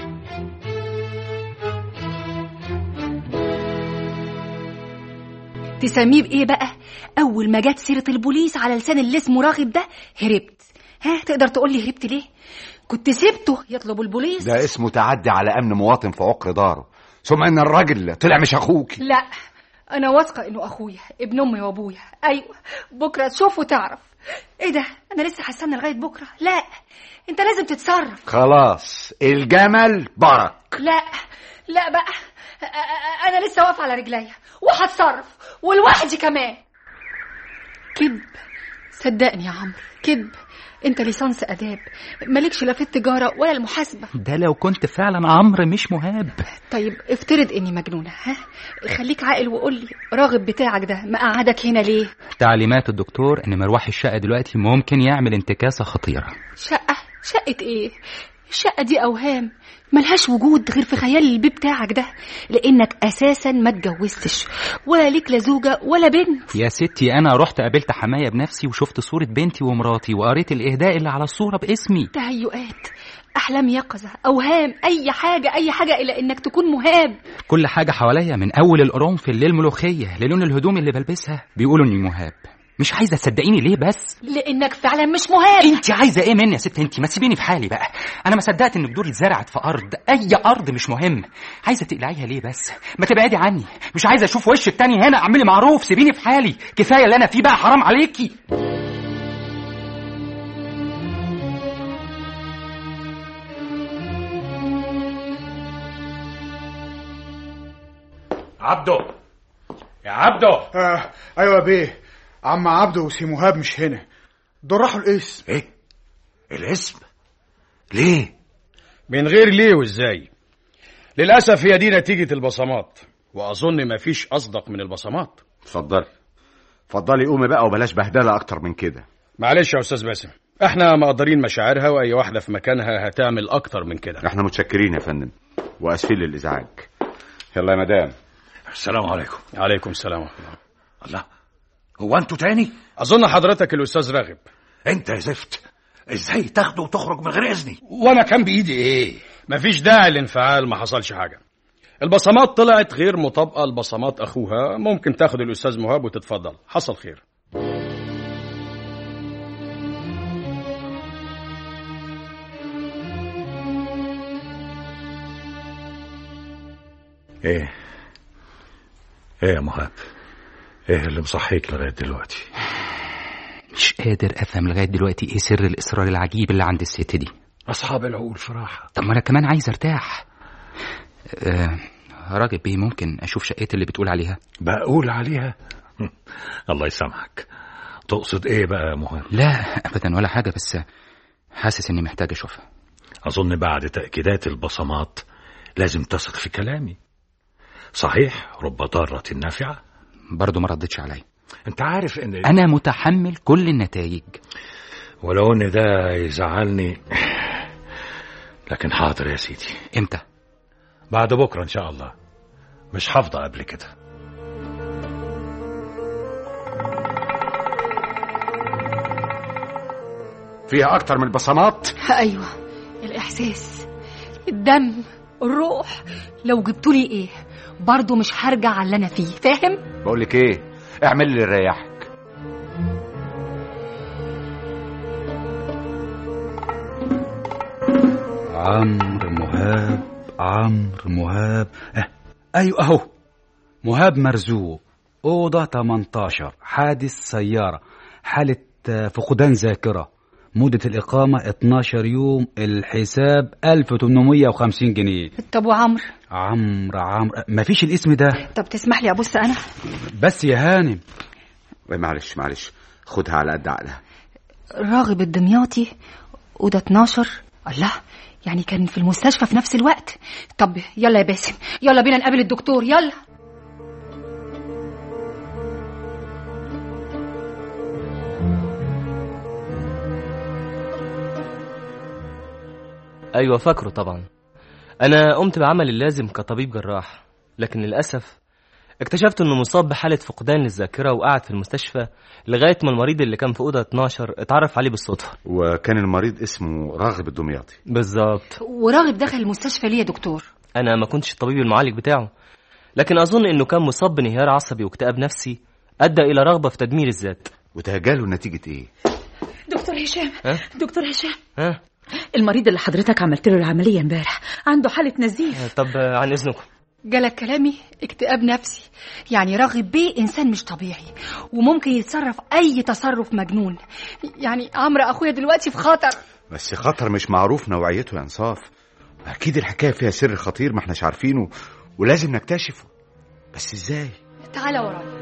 تسميه بايه بقى اول ما جت سيره البوليس على لسان اللي اسمه راغب ده هربت ها تقدر تقول لي هربت ليه كنت سبته يطلب البوليس ده اسمه تعدي على امن مواطن في عقر داره ثم ان الراجل طلع مش اخوك لا انا واثقه انه اخويا ابن امي وابويا ايوه بكره تشوف وتعرف ايه ده انا لسه هستنى لغايه بكره لا انت لازم تتصرف خلاص الجمل برك لا لا بقى أ- أ- انا لسه واقفه على رجليا وهتصرف ولوحدي كمان كذب صدقني يا عمرو كذب انت ليسانس اداب مالكش لا في التجاره ولا المحاسبه ده لو كنت فعلا عمرو مش مهاب طيب افترض اني مجنونه ها خليك عاقل وقول لي راغب بتاعك ده مقعدك هنا ليه تعليمات الدكتور ان مروح الشقه دلوقتي ممكن يعمل انتكاسه خطيره شقه شقه ايه الشقه دي اوهام ملهاش وجود غير في خيال البيت بتاعك ده لانك اساسا ما اتجوزتش ولا ليك لا زوجه ولا بنت يا ستي انا رحت قابلت حمايه بنفسي وشفت صوره بنتي ومراتي وقريت الاهداء اللي على الصوره باسمي تهيؤات احلام يقظه اوهام اي حاجه اي حاجه الا انك تكون مهاب كل حاجه حواليا من اول القرنفل للملوخيه للون الهدوم اللي بلبسها بيقولوا اني مهاب مش عايزه تصدقيني ليه بس لانك فعلا مش مهاب انت عايزه ايه مني يا ست انت ما تسيبيني في حالي بقى انا ما صدقت ان جذوري اتزرعت في ارض اي ارض مش مهم عايزه تقلعيها ليه بس ما تبعدي عني مش عايزه اشوف وشك تاني هنا اعملي معروف سيبيني في حالي كفايه اللي انا فيه بقى حرام عليكي عبده يا عبده آه ايوه يا بيه عم عبده وسي مهاب مش هنا دول راحوا القسم ايه الاسم ليه من غير ليه وازاي للاسف هي دي نتيجه البصمات واظن مفيش اصدق من البصمات اتفضلي اتفضلي قومي بقى وبلاش بهدله اكتر من كده معلش يا استاذ باسم احنا مقدرين مشاعرها واي واحده في مكانها هتعمل اكتر من كده احنا متشكرين يا فندم واسفين للازعاج يلا يا مدام السلام عليكم عليكم السلام ورحمة الله. الله هو انتوا تاني اظن حضرتك الاستاذ راغب انت يا زفت ازاي تاخده وتخرج من غير اذني وانا كان بايدي ايه مفيش داعي للانفعال ما حصلش حاجه البصمات طلعت غير مطابقه لبصمات اخوها ممكن تاخد الاستاذ مهاب وتتفضل حصل خير ايه ايه يا مهاب ايه اللي مصحيك لغايه دلوقتي مش قادر افهم لغايه دلوقتي ايه سر الاصرار العجيب اللي عند الست دي اصحاب العقول في راحه طب ما انا كمان عايز ارتاح آه راجل بيه ممكن اشوف شقتي اللي بتقول عليها بقول عليها الله يسامحك تقصد ايه بقى يا مهاب لا ابدا ولا حاجه بس حاسس اني محتاج اشوفها اظن بعد تاكيدات البصمات لازم تثق في كلامي صحيح رب ضاره نافعه برضه ما ردتش عليا انت عارف ان انا متحمل كل النتائج ولو ان ده يزعلني لكن حاضر يا سيدي امتى بعد بكره ان شاء الله مش هفضى قبل كده فيها اكتر من البصمات ايوه الاحساس الدم الروح لو جبتولي ايه برضه مش هرجع على اللي انا فيه فاهم بقول لك ايه اعمل اللي يريحك عمرو مهاب عمرو مهاب اه ايوه اهو مهاب مرزوق اوضه 18 حادث سياره حاله آه، فقدان ذاكره مدة الإقامة 12 يوم الحساب 1850 جنيه طب وعمرو عمرو عمرو مفيش الاسم ده طب تسمح لي ابص انا بس يا هانم معلش معلش خدها على قد عقلها راغب الدمياطي وده 12 الله يعني كان في المستشفى في نفس الوقت طب يلا يا باسم يلا بينا نقابل الدكتور يلا ايوه فاكره طبعا انا قمت بعمل اللازم كطبيب جراح لكن للاسف اكتشفت انه مصاب بحاله فقدان للذاكره وقعد في المستشفى لغايه ما المريض اللي كان في اوضه 12 اتعرف عليه بالصدفه وكان المريض اسمه راغب الدمياطي بالظبط وراغب دخل المستشفى ليه يا دكتور انا ما كنتش الطبيب المعالج بتاعه لكن اظن انه كان مصاب بانهيار عصبي واكتئاب نفسي ادى الى رغبه في تدمير الذات وده جاله نتيجه ايه دكتور هشام ها دكتور هشام ها المريض اللي حضرتك عملت له العملية امبارح عنده حالة نزيف طب آه، عن اذنكم جالك كلامي اكتئاب نفسي يعني راغب بيه انسان مش طبيعي وممكن يتصرف اي تصرف مجنون يعني عمرو اخويا دلوقتي في خطر بس خطر مش معروف نوعيته يا انصاف اكيد الحكايه فيها سر خطير ما احناش عارفينه ولازم نكتشفه بس ازاي تعالى ورايا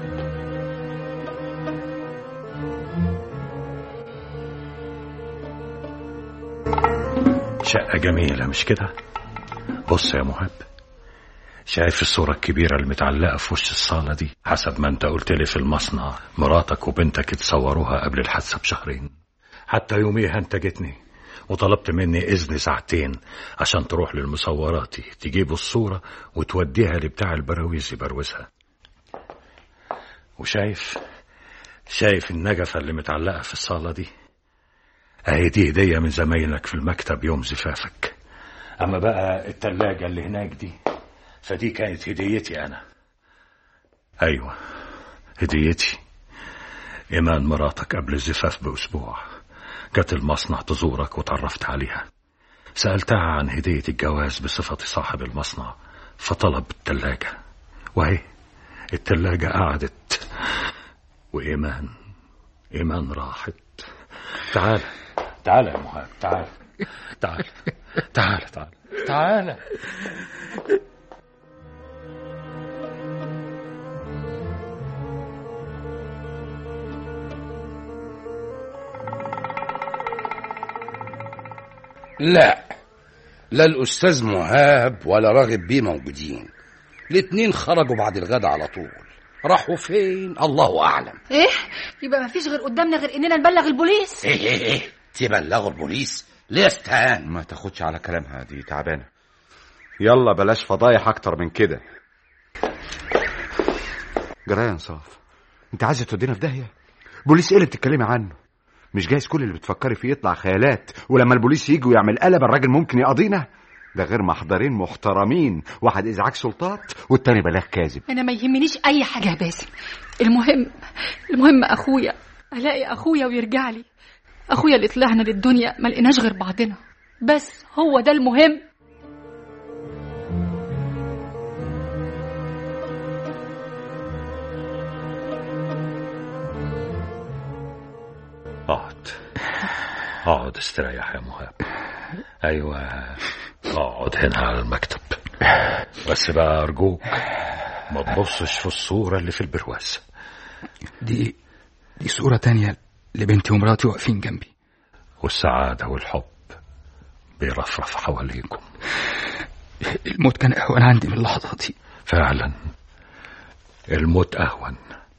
شقة جميلة مش كده بص يا مهاب شايف الصورة الكبيرة اللي متعلقة في وش الصالة دي حسب ما انت قلت لي في المصنع مراتك وبنتك اتصوروها قبل الحادثة بشهرين حتى يوميها انت جيتني وطلبت مني إذن ساعتين عشان تروح للمصوراتي تجيبوا الصورة وتوديها لبتاع البراويز يبروزها وشايف شايف النجفة اللي متعلقة في الصالة دي اهي دي هدية من زمايلك في المكتب يوم زفافك أما بقى التلاجة اللي هناك دي فدي كانت هديتي أنا أيوة هديتي إيمان مراتك قبل الزفاف بأسبوع جت المصنع تزورك وتعرفت عليها سألتها عن هدية الجواز بصفتي صاحب المصنع فطلب التلاجة وهي التلاجة قعدت وإيمان إيمان راحت تعال تعال يا مهاب تعال تعال تعال تعال تعال لا لا الأستاذ مهاب ولا راغب بيه موجودين الاتنين خرجوا بعد الغدا على طول راحوا فين الله أعلم ايه يبقى ما فيش غير قدامنا غير اننا نبلغ البوليس ايه ايه ايه تبلغوا البوليس ليه استهان ما تاخدش على كلامها دي تعبانه يلا بلاش فضايح اكتر من كده جرايه انصاف انت عايزه تودينا في داهيه بوليس ايه اللي بتتكلمي عنه مش جايز كل اللي بتفكري فيه يطلع خيالات ولما البوليس يجي ويعمل قلب الراجل ممكن يقضينا ده غير محضرين محترمين واحد ازعاج سلطات والتاني بلاغ كاذب انا ما يهمنيش اي حاجه يا باسم المهم المهم اخويا الاقي اخويا ويرجع لي اخويا اللي طلعنا للدنيا ما لقيناش غير بعضنا بس هو ده المهم اقعد اقعد استريح يا مهاب ايوه اقعد هنا على المكتب بس بقى ارجوك ما تبصش في الصورة اللي في البرواز دي دي صورة تانية لبنتي ومراتي واقفين جنبي والسعادة والحب بيرفرف حواليكم الموت كان أهون عندي من اللحظة دي فعلا الموت أهون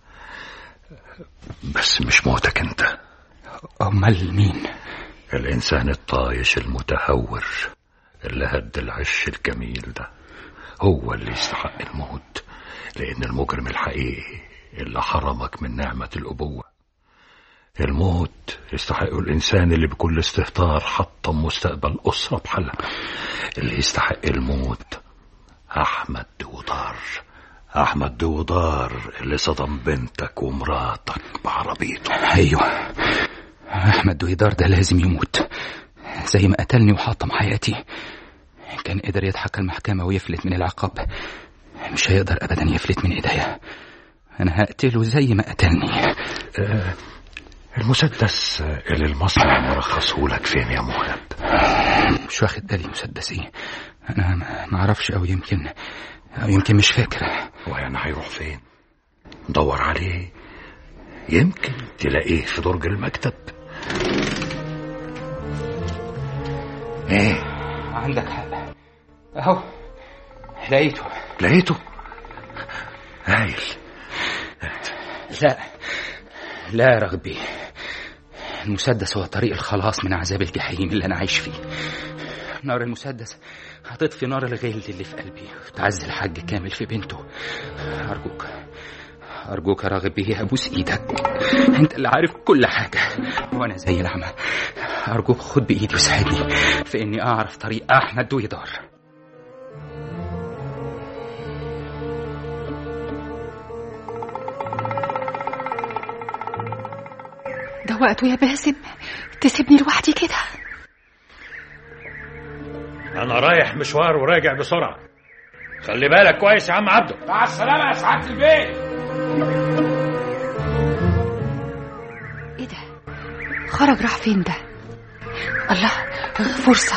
بس مش موتك انت أمال مين الإنسان الطايش المتهور اللي هد العش الجميل ده هو اللي يستحق الموت لأن المجرم الحقيقي اللي حرمك من نعمة الأبوة الموت يستحق الإنسان اللي بكل استهتار حطم مستقبل أسرة بحالها اللي يستحق الموت أحمد دودار أحمد دودار اللي صدم بنتك ومراتك بعربيته أيوة أحمد دويدار ده لازم يموت زي ما قتلني وحطم حياتي كان قدر يضحك المحكمة ويفلت من العقاب مش هيقدر أبدا يفلت من إيديا أنا هقتله زي ما قتلني آه المسدس اللي المصنع مرخصه لك فين يا مهاب مش واخد بالي مسدس ايه انا ما اعرفش او يمكن او يمكن مش فاكر وانا هيروح فين دور عليه يمكن تلاقيه في درج المكتب ايه عندك حق اهو لقيته لقيته هايل لا لا يا رغبي المسدس هو طريق الخلاص من عذاب الجحيم اللي انا عايش فيه نار المسدس هتطفي نار الغل اللي في قلبي وتعزي الحاج كامل في بنته ارجوك ارجوك يا راغب بيه ابوس ايدك انت اللي عارف كل حاجه وانا زي العمى ارجوك خد بايدي وساعدني في اني اعرف طريق احمد دويدار ده وقته يا باسم تسيبني لوحدي كده انا رايح مشوار وراجع بسرعه خلي بالك كويس يا عم عبده مع السلامه يا سعاده البيت ايه ده خرج راح فين ده الله فرصة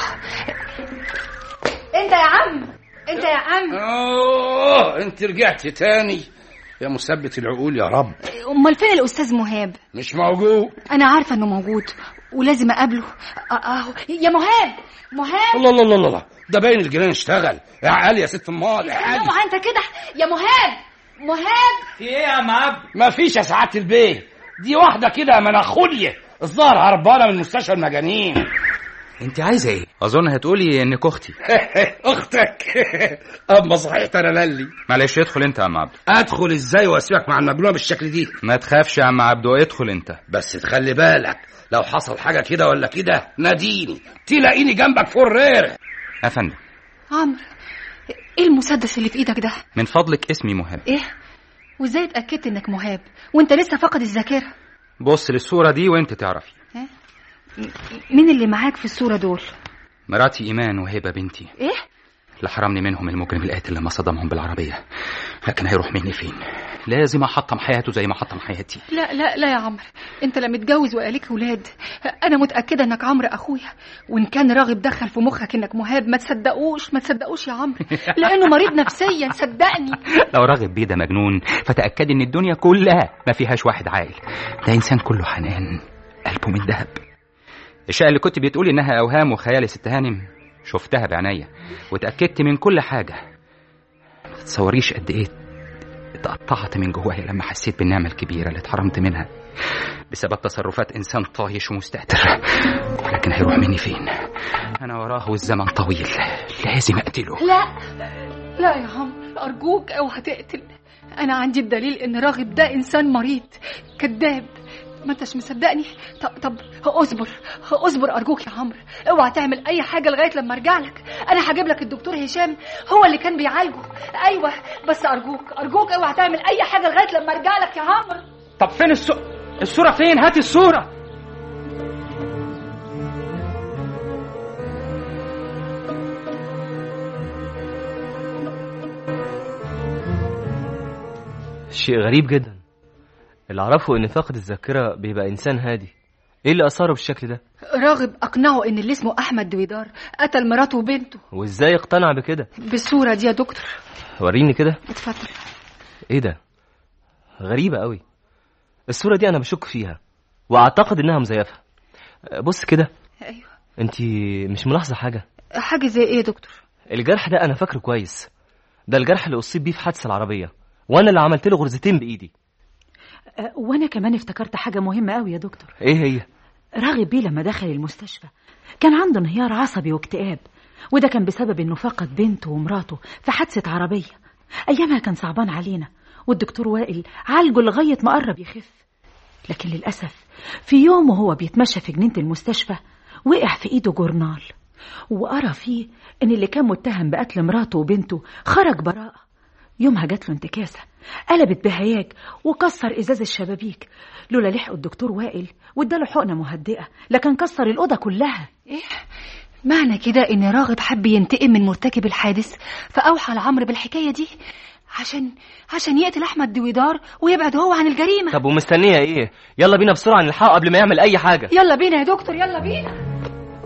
انت يا عم انت يا عم اوه انت رجعت تاني يا مثبت العقول يا رب امال فين الاستاذ مهاب مش موجود انا عارفه انه موجود ولازم اقابله أ- اهو يا مهاب مهاب الله الله الله الله ده باين الجيران اشتغل يا علي يا ست امال يا علي اوعى انت كده يا مهاب مهاب في ايه يا عم عبد ما فيش يا سعاده البيت دي واحده كده مناخوليه الظاهر هربانه من مستشفى المجانين انت عايزه ايه اظن هتقولي انك اختي اختك اما صحيح انا للي معلش ادخل انت يا عم عبد ادخل ازاي واسيبك مع المجنونه بالشكل دي ما تخافش يا عم عبدو ادخل انت بس تخلي بالك لو حصل حاجه كده ولا كده ناديني تلاقيني جنبك فوق الرير يا فندم عمرو ايه المسدس اللي في ايدك ده من فضلك اسمي مهاب ايه وازاي اتاكدت انك مهاب وانت لسه فاقد الذاكره بص للصوره دي وانت تعرفي مين اللي معاك في الصوره دول مراتي ايمان وهبه بنتي ايه اللي حرمني منهم المجرم القاتل لما صدمهم بالعربيه لكن هيروح مني فين لازم احطم حياته زي ما حطم حياتي لا لا لا يا عمرو انت لا متجوز ولا ليك ولاد انا متاكده انك عمرو اخويا وان كان راغب دخل في مخك انك مهاب ما تصدقوش ما تصدقوش يا عمرو لانه مريض نفسيا صدقني لو راغب بيه ده مجنون فتاكدي ان الدنيا كلها ما فيهاش واحد عاقل ده انسان كله حنان قلبه من ذهب الشقه اللي كنت بتقولي انها اوهام وخيال يا ست هانم شفتها بعينيا واتاكدت من كل حاجه ما تتصوريش قد ايه اتقطعت من جوايا لما حسيت بالنعمه الكبيره اللي اتحرمت منها بسبب تصرفات انسان طايش ومستهتر لكن هيروح مني فين انا وراه والزمن طويل لازم اقتله لا لا يا عمرو ارجوك اوعى تقتل انا عندي الدليل ان راغب ده انسان مريض كذاب ما انتش مصدقني طب طب اصبر اصبر ارجوك يا عمرو اوعى تعمل اي حاجه لغايه لما ارجع لك انا هجيب لك الدكتور هشام هو اللي كان بيعالجه ايوه بس ارجوك ارجوك اوعى تعمل اي حاجه لغايه لما ارجع لك يا عمرو طب فين الصو... الصوره فين هات الصوره شيء غريب جدا اللي اعرفه ان فاقد الذاكره بيبقى انسان هادي ايه اللي اثره بالشكل ده راغب اقنعه ان اللي اسمه احمد دويدار قتل مراته وبنته وازاي اقتنع بكده بالصوره دي يا دكتور وريني كده اتفضل ايه ده غريبه قوي الصوره دي انا بشك فيها واعتقد انها مزيفه بص كده ايوه انت مش ملاحظه حاجه حاجه زي ايه يا دكتور الجرح ده انا فاكره كويس ده الجرح اللي اصيب بيه في حادثه العربيه وانا اللي عملت له غرزتين بايدي أه، وانا كمان افتكرت حاجه مهمه قوي يا دكتور ايه هي راغب بيه لما دخل المستشفى كان عنده انهيار عصبي واكتئاب وده كان بسبب انه فقد بنته ومراته في حادثه عربيه ايامها كان صعبان علينا والدكتور وائل عالجه لغايه ما قرب يخف لكن للاسف في يوم وهو بيتمشى في جنينه المستشفى وقع في ايده جورنال وقرا فيه ان اللي كان متهم بقتل مراته وبنته خرج براءه يومها جات له انتكاسه قلبت بهياج وكسر ازاز الشبابيك لولا لحقه الدكتور وائل واداله حقنه مهدئه لكن كسر الاوضه كلها ايه معنى كده ان راغب حب ينتقم من مرتكب الحادث فاوحى لعمرو بالحكايه دي عشان عشان يقتل احمد دويدار ويبعد هو عن الجريمه طب ومستنيه ايه يلا بينا بسرعه نلحقه قبل ما يعمل اي حاجه يلا بينا يا دكتور يلا بينا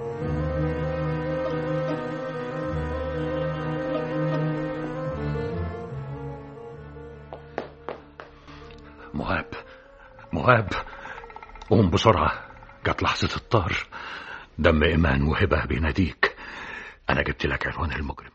مهاب مهاب قوم بسرعة جت لحظة الطار دم إيمان وهبة بيناديك أنا جبت لك عنوان المجرم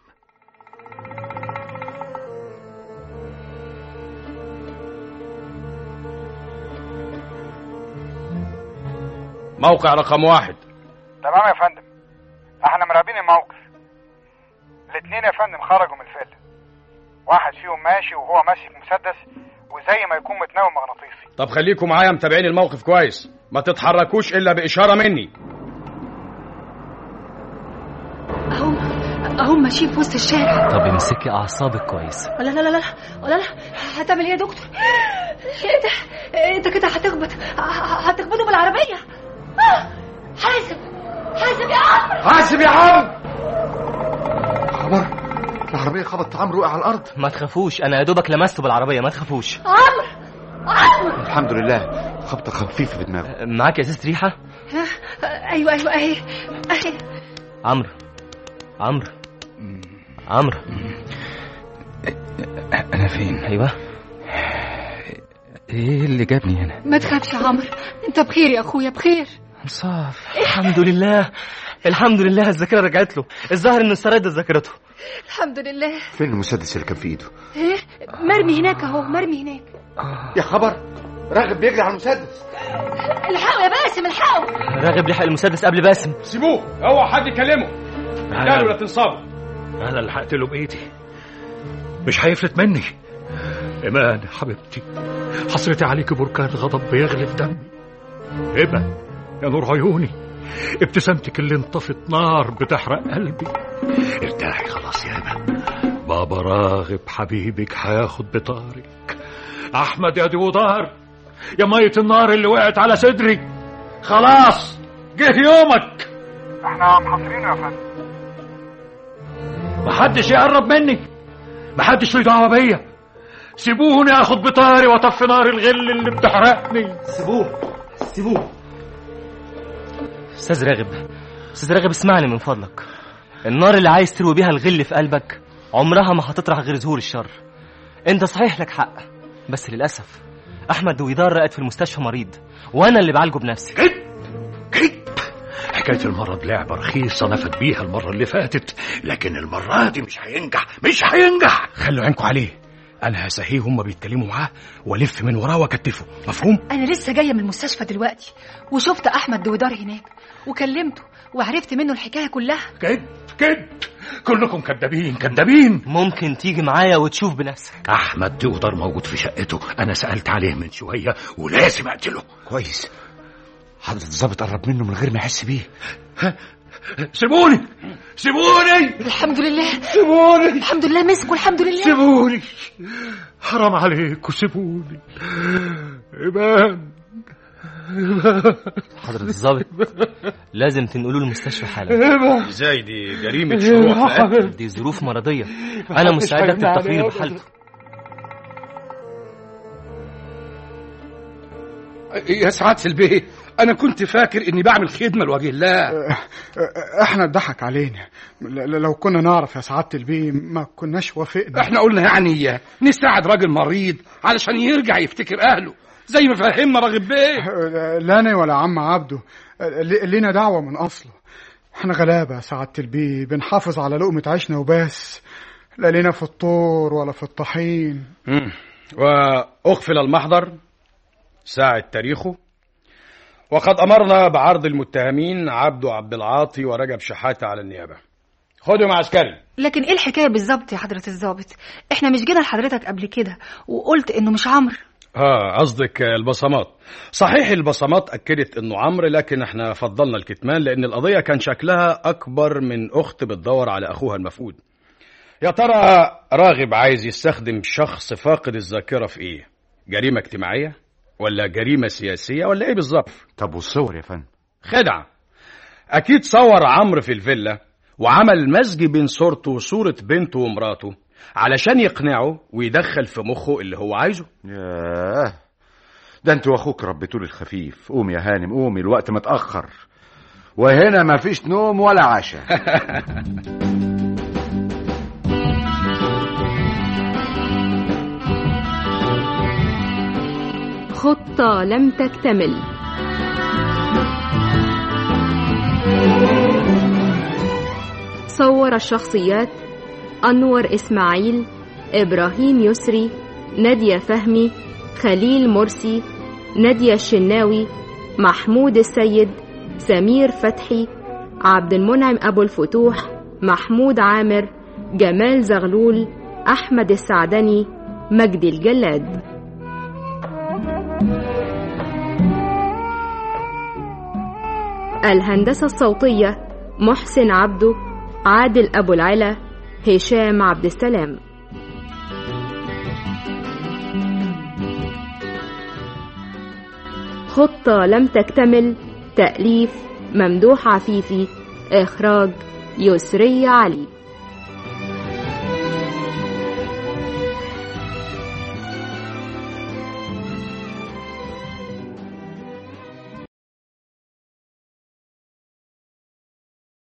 موقع رقم واحد تمام يا فندم احنا مراقبين الموقف الاتنين يا فندم خرجوا من الفيلا واحد فيهم ماشي وهو ماسك مسدس وزي ما يكون متناول مغناطيسي طب خليكم معايا متابعين الموقف كويس ما تتحركوش الا باشاره مني اهم اهم ماشيين في وسط الشارع طب امسكي اعصابك كويس لا لا لا لا لا لا هتعمل ايه يا دكتور ايه ده انت كده هتخبط ه- هتخبطه بالعربيه آه، حاسب حاسب يا عمرو حاسب يا عم عمر العربيه خبطت عمرو وقع على الارض ما تخافوش انا يا دوبك لمسته بالعربيه ما تخافوش عمرو عمرو الحمد لله خبطه خفيفه في دماغه معاك ازازه ريحه ها؟ ايوه ايوه اهي اهي عمرو عمرو عمرو انا فين ايوه ايه اللي جابني هنا ما تخافش يا عمرو انت بخير يا اخويا بخير انصاف الحمد لله الحمد لله الذاكره رجعت له الظاهر انه استرد ذاكرته الحمد لله فين المسدس اللي كان في ايده ايه مرمي هناك اهو مرمي هناك يا خبر راغب بيجري على المسدس الحقوا يا باسم الحقوا راغب لحق المسدس قبل باسم سيبوه اوعى حد يكلمه قالوا لا تنصابوا انا اللي هقتله بايدي مش هيفلت مني ايمان يا حبيبتي حسرتي عليك بركان غضب بيغلي في دمي هبه يا نور عيوني ابتسامتك اللي انطفت نار بتحرق قلبي ارتاحي خلاص يا هبه بابا راغب حبيبك هياخد بطارك احمد يا دودار يا ميه النار اللي وقعت على صدري خلاص جه يومك احنا محاصرينه يا فندم محدش يقرب مني محدش له دعوه بيا سيبوني اخد بطاري واطفي نار الغل اللي بتحرقني سيبوه سيبوه استاذ راغب استاذ راغب اسمعني من فضلك النار اللي عايز تروي بيها الغل في قلبك عمرها ما هتطرح غير زهور الشر انت صحيح لك حق بس للاسف احمد دويدار رقد في المستشفى مريض وانا اللي بعالجه بنفسي حكاية المرض لعبة رخيصة نفت بيها المرة اللي فاتت لكن المرة دي مش هينجح مش هينجح خلوا عينكم عليه انا هسهيه هما بيتكلموا معاه والف من وراه واكتفه مفهوم انا لسه جايه من المستشفى دلوقتي وشفت احمد دويدار هناك وكلمته وعرفت منه الحكايه كلها كد كد كلكم كدابين كدابين ممكن تيجي معايا وتشوف بنفسك احمد تقدر موجود في شقته انا سالت عليه من شويه ولازم اقتله كويس حضرة الظابط قرب منه من غير ما يحس بيه سيبوني سيبوني الحمد لله سيبوني الحمد لله مسكوا الحمد لله سيبوني حرام عليكم سيبوني ايمان حضرة الظابط لازم تنقلوه المستشفى حالا ازاي دي جريمه شروع في قتل دي ظروف مرضية أنا مستعد أكتب تقرير بحالته يا سعادة البيه أنا كنت فاكر إني بعمل خدمة لوجه الله احنا اتضحك علينا ل- لو كنا نعرف يا سعادة البيه ما كناش وافقنا احنا قلنا يعني نساعد راجل مريض علشان يرجع يفتكر أهله زي ما فهمنا راغب بيه لا انا ولا عم عبده ل- لينا دعوة من اصله احنا غلابة يا سعادة البيه بنحافظ على لقمة عيشنا وبس لا لينا في الطور ولا في الطحين مم. واغفل المحضر ساعة تاريخه وقد أمرنا بعرض المتهمين عبده عبد العاطي ورجب شحاتة على النيابة خدهم عسكري لكن ايه الحكايه بالظبط يا حضره الضابط احنا مش جينا لحضرتك قبل كده وقلت انه مش عمرو اه قصدك البصمات صحيح البصمات اكدت انه عمرو لكن احنا فضلنا الكتمان لان القضيه كان شكلها اكبر من اخت بتدور على اخوها المفقود يا ترى راغب عايز يستخدم شخص فاقد الذاكره في ايه جريمه اجتماعيه ولا جريمه سياسيه ولا ايه بالظبط طب والصور يا فندم خدعه اكيد صور عمرو في الفيلا وعمل مزج بين صورته وصوره بنته ومراته علشان يقنعه ويدخل في مخه اللي هو عايزه ياه ده انت واخوك ربيتوا لي الخفيف قوم يا هانم قومي الوقت متاخر وهنا مفيش نوم ولا عشاء خطة لم تكتمل صور الشخصيات أنور إسماعيل إبراهيم يسري نادية فهمي خليل مرسي نادية الشناوي محمود السيد سمير فتحي عبد المنعم أبو الفتوح محمود عامر جمال زغلول أحمد السعدني مجدي الجلاد الهندسة الصوتية محسن عبده عادل أبو العلا هشام عبد السلام خطة لم تكتمل تأليف ممدوح عفيفي إخراج يسري علي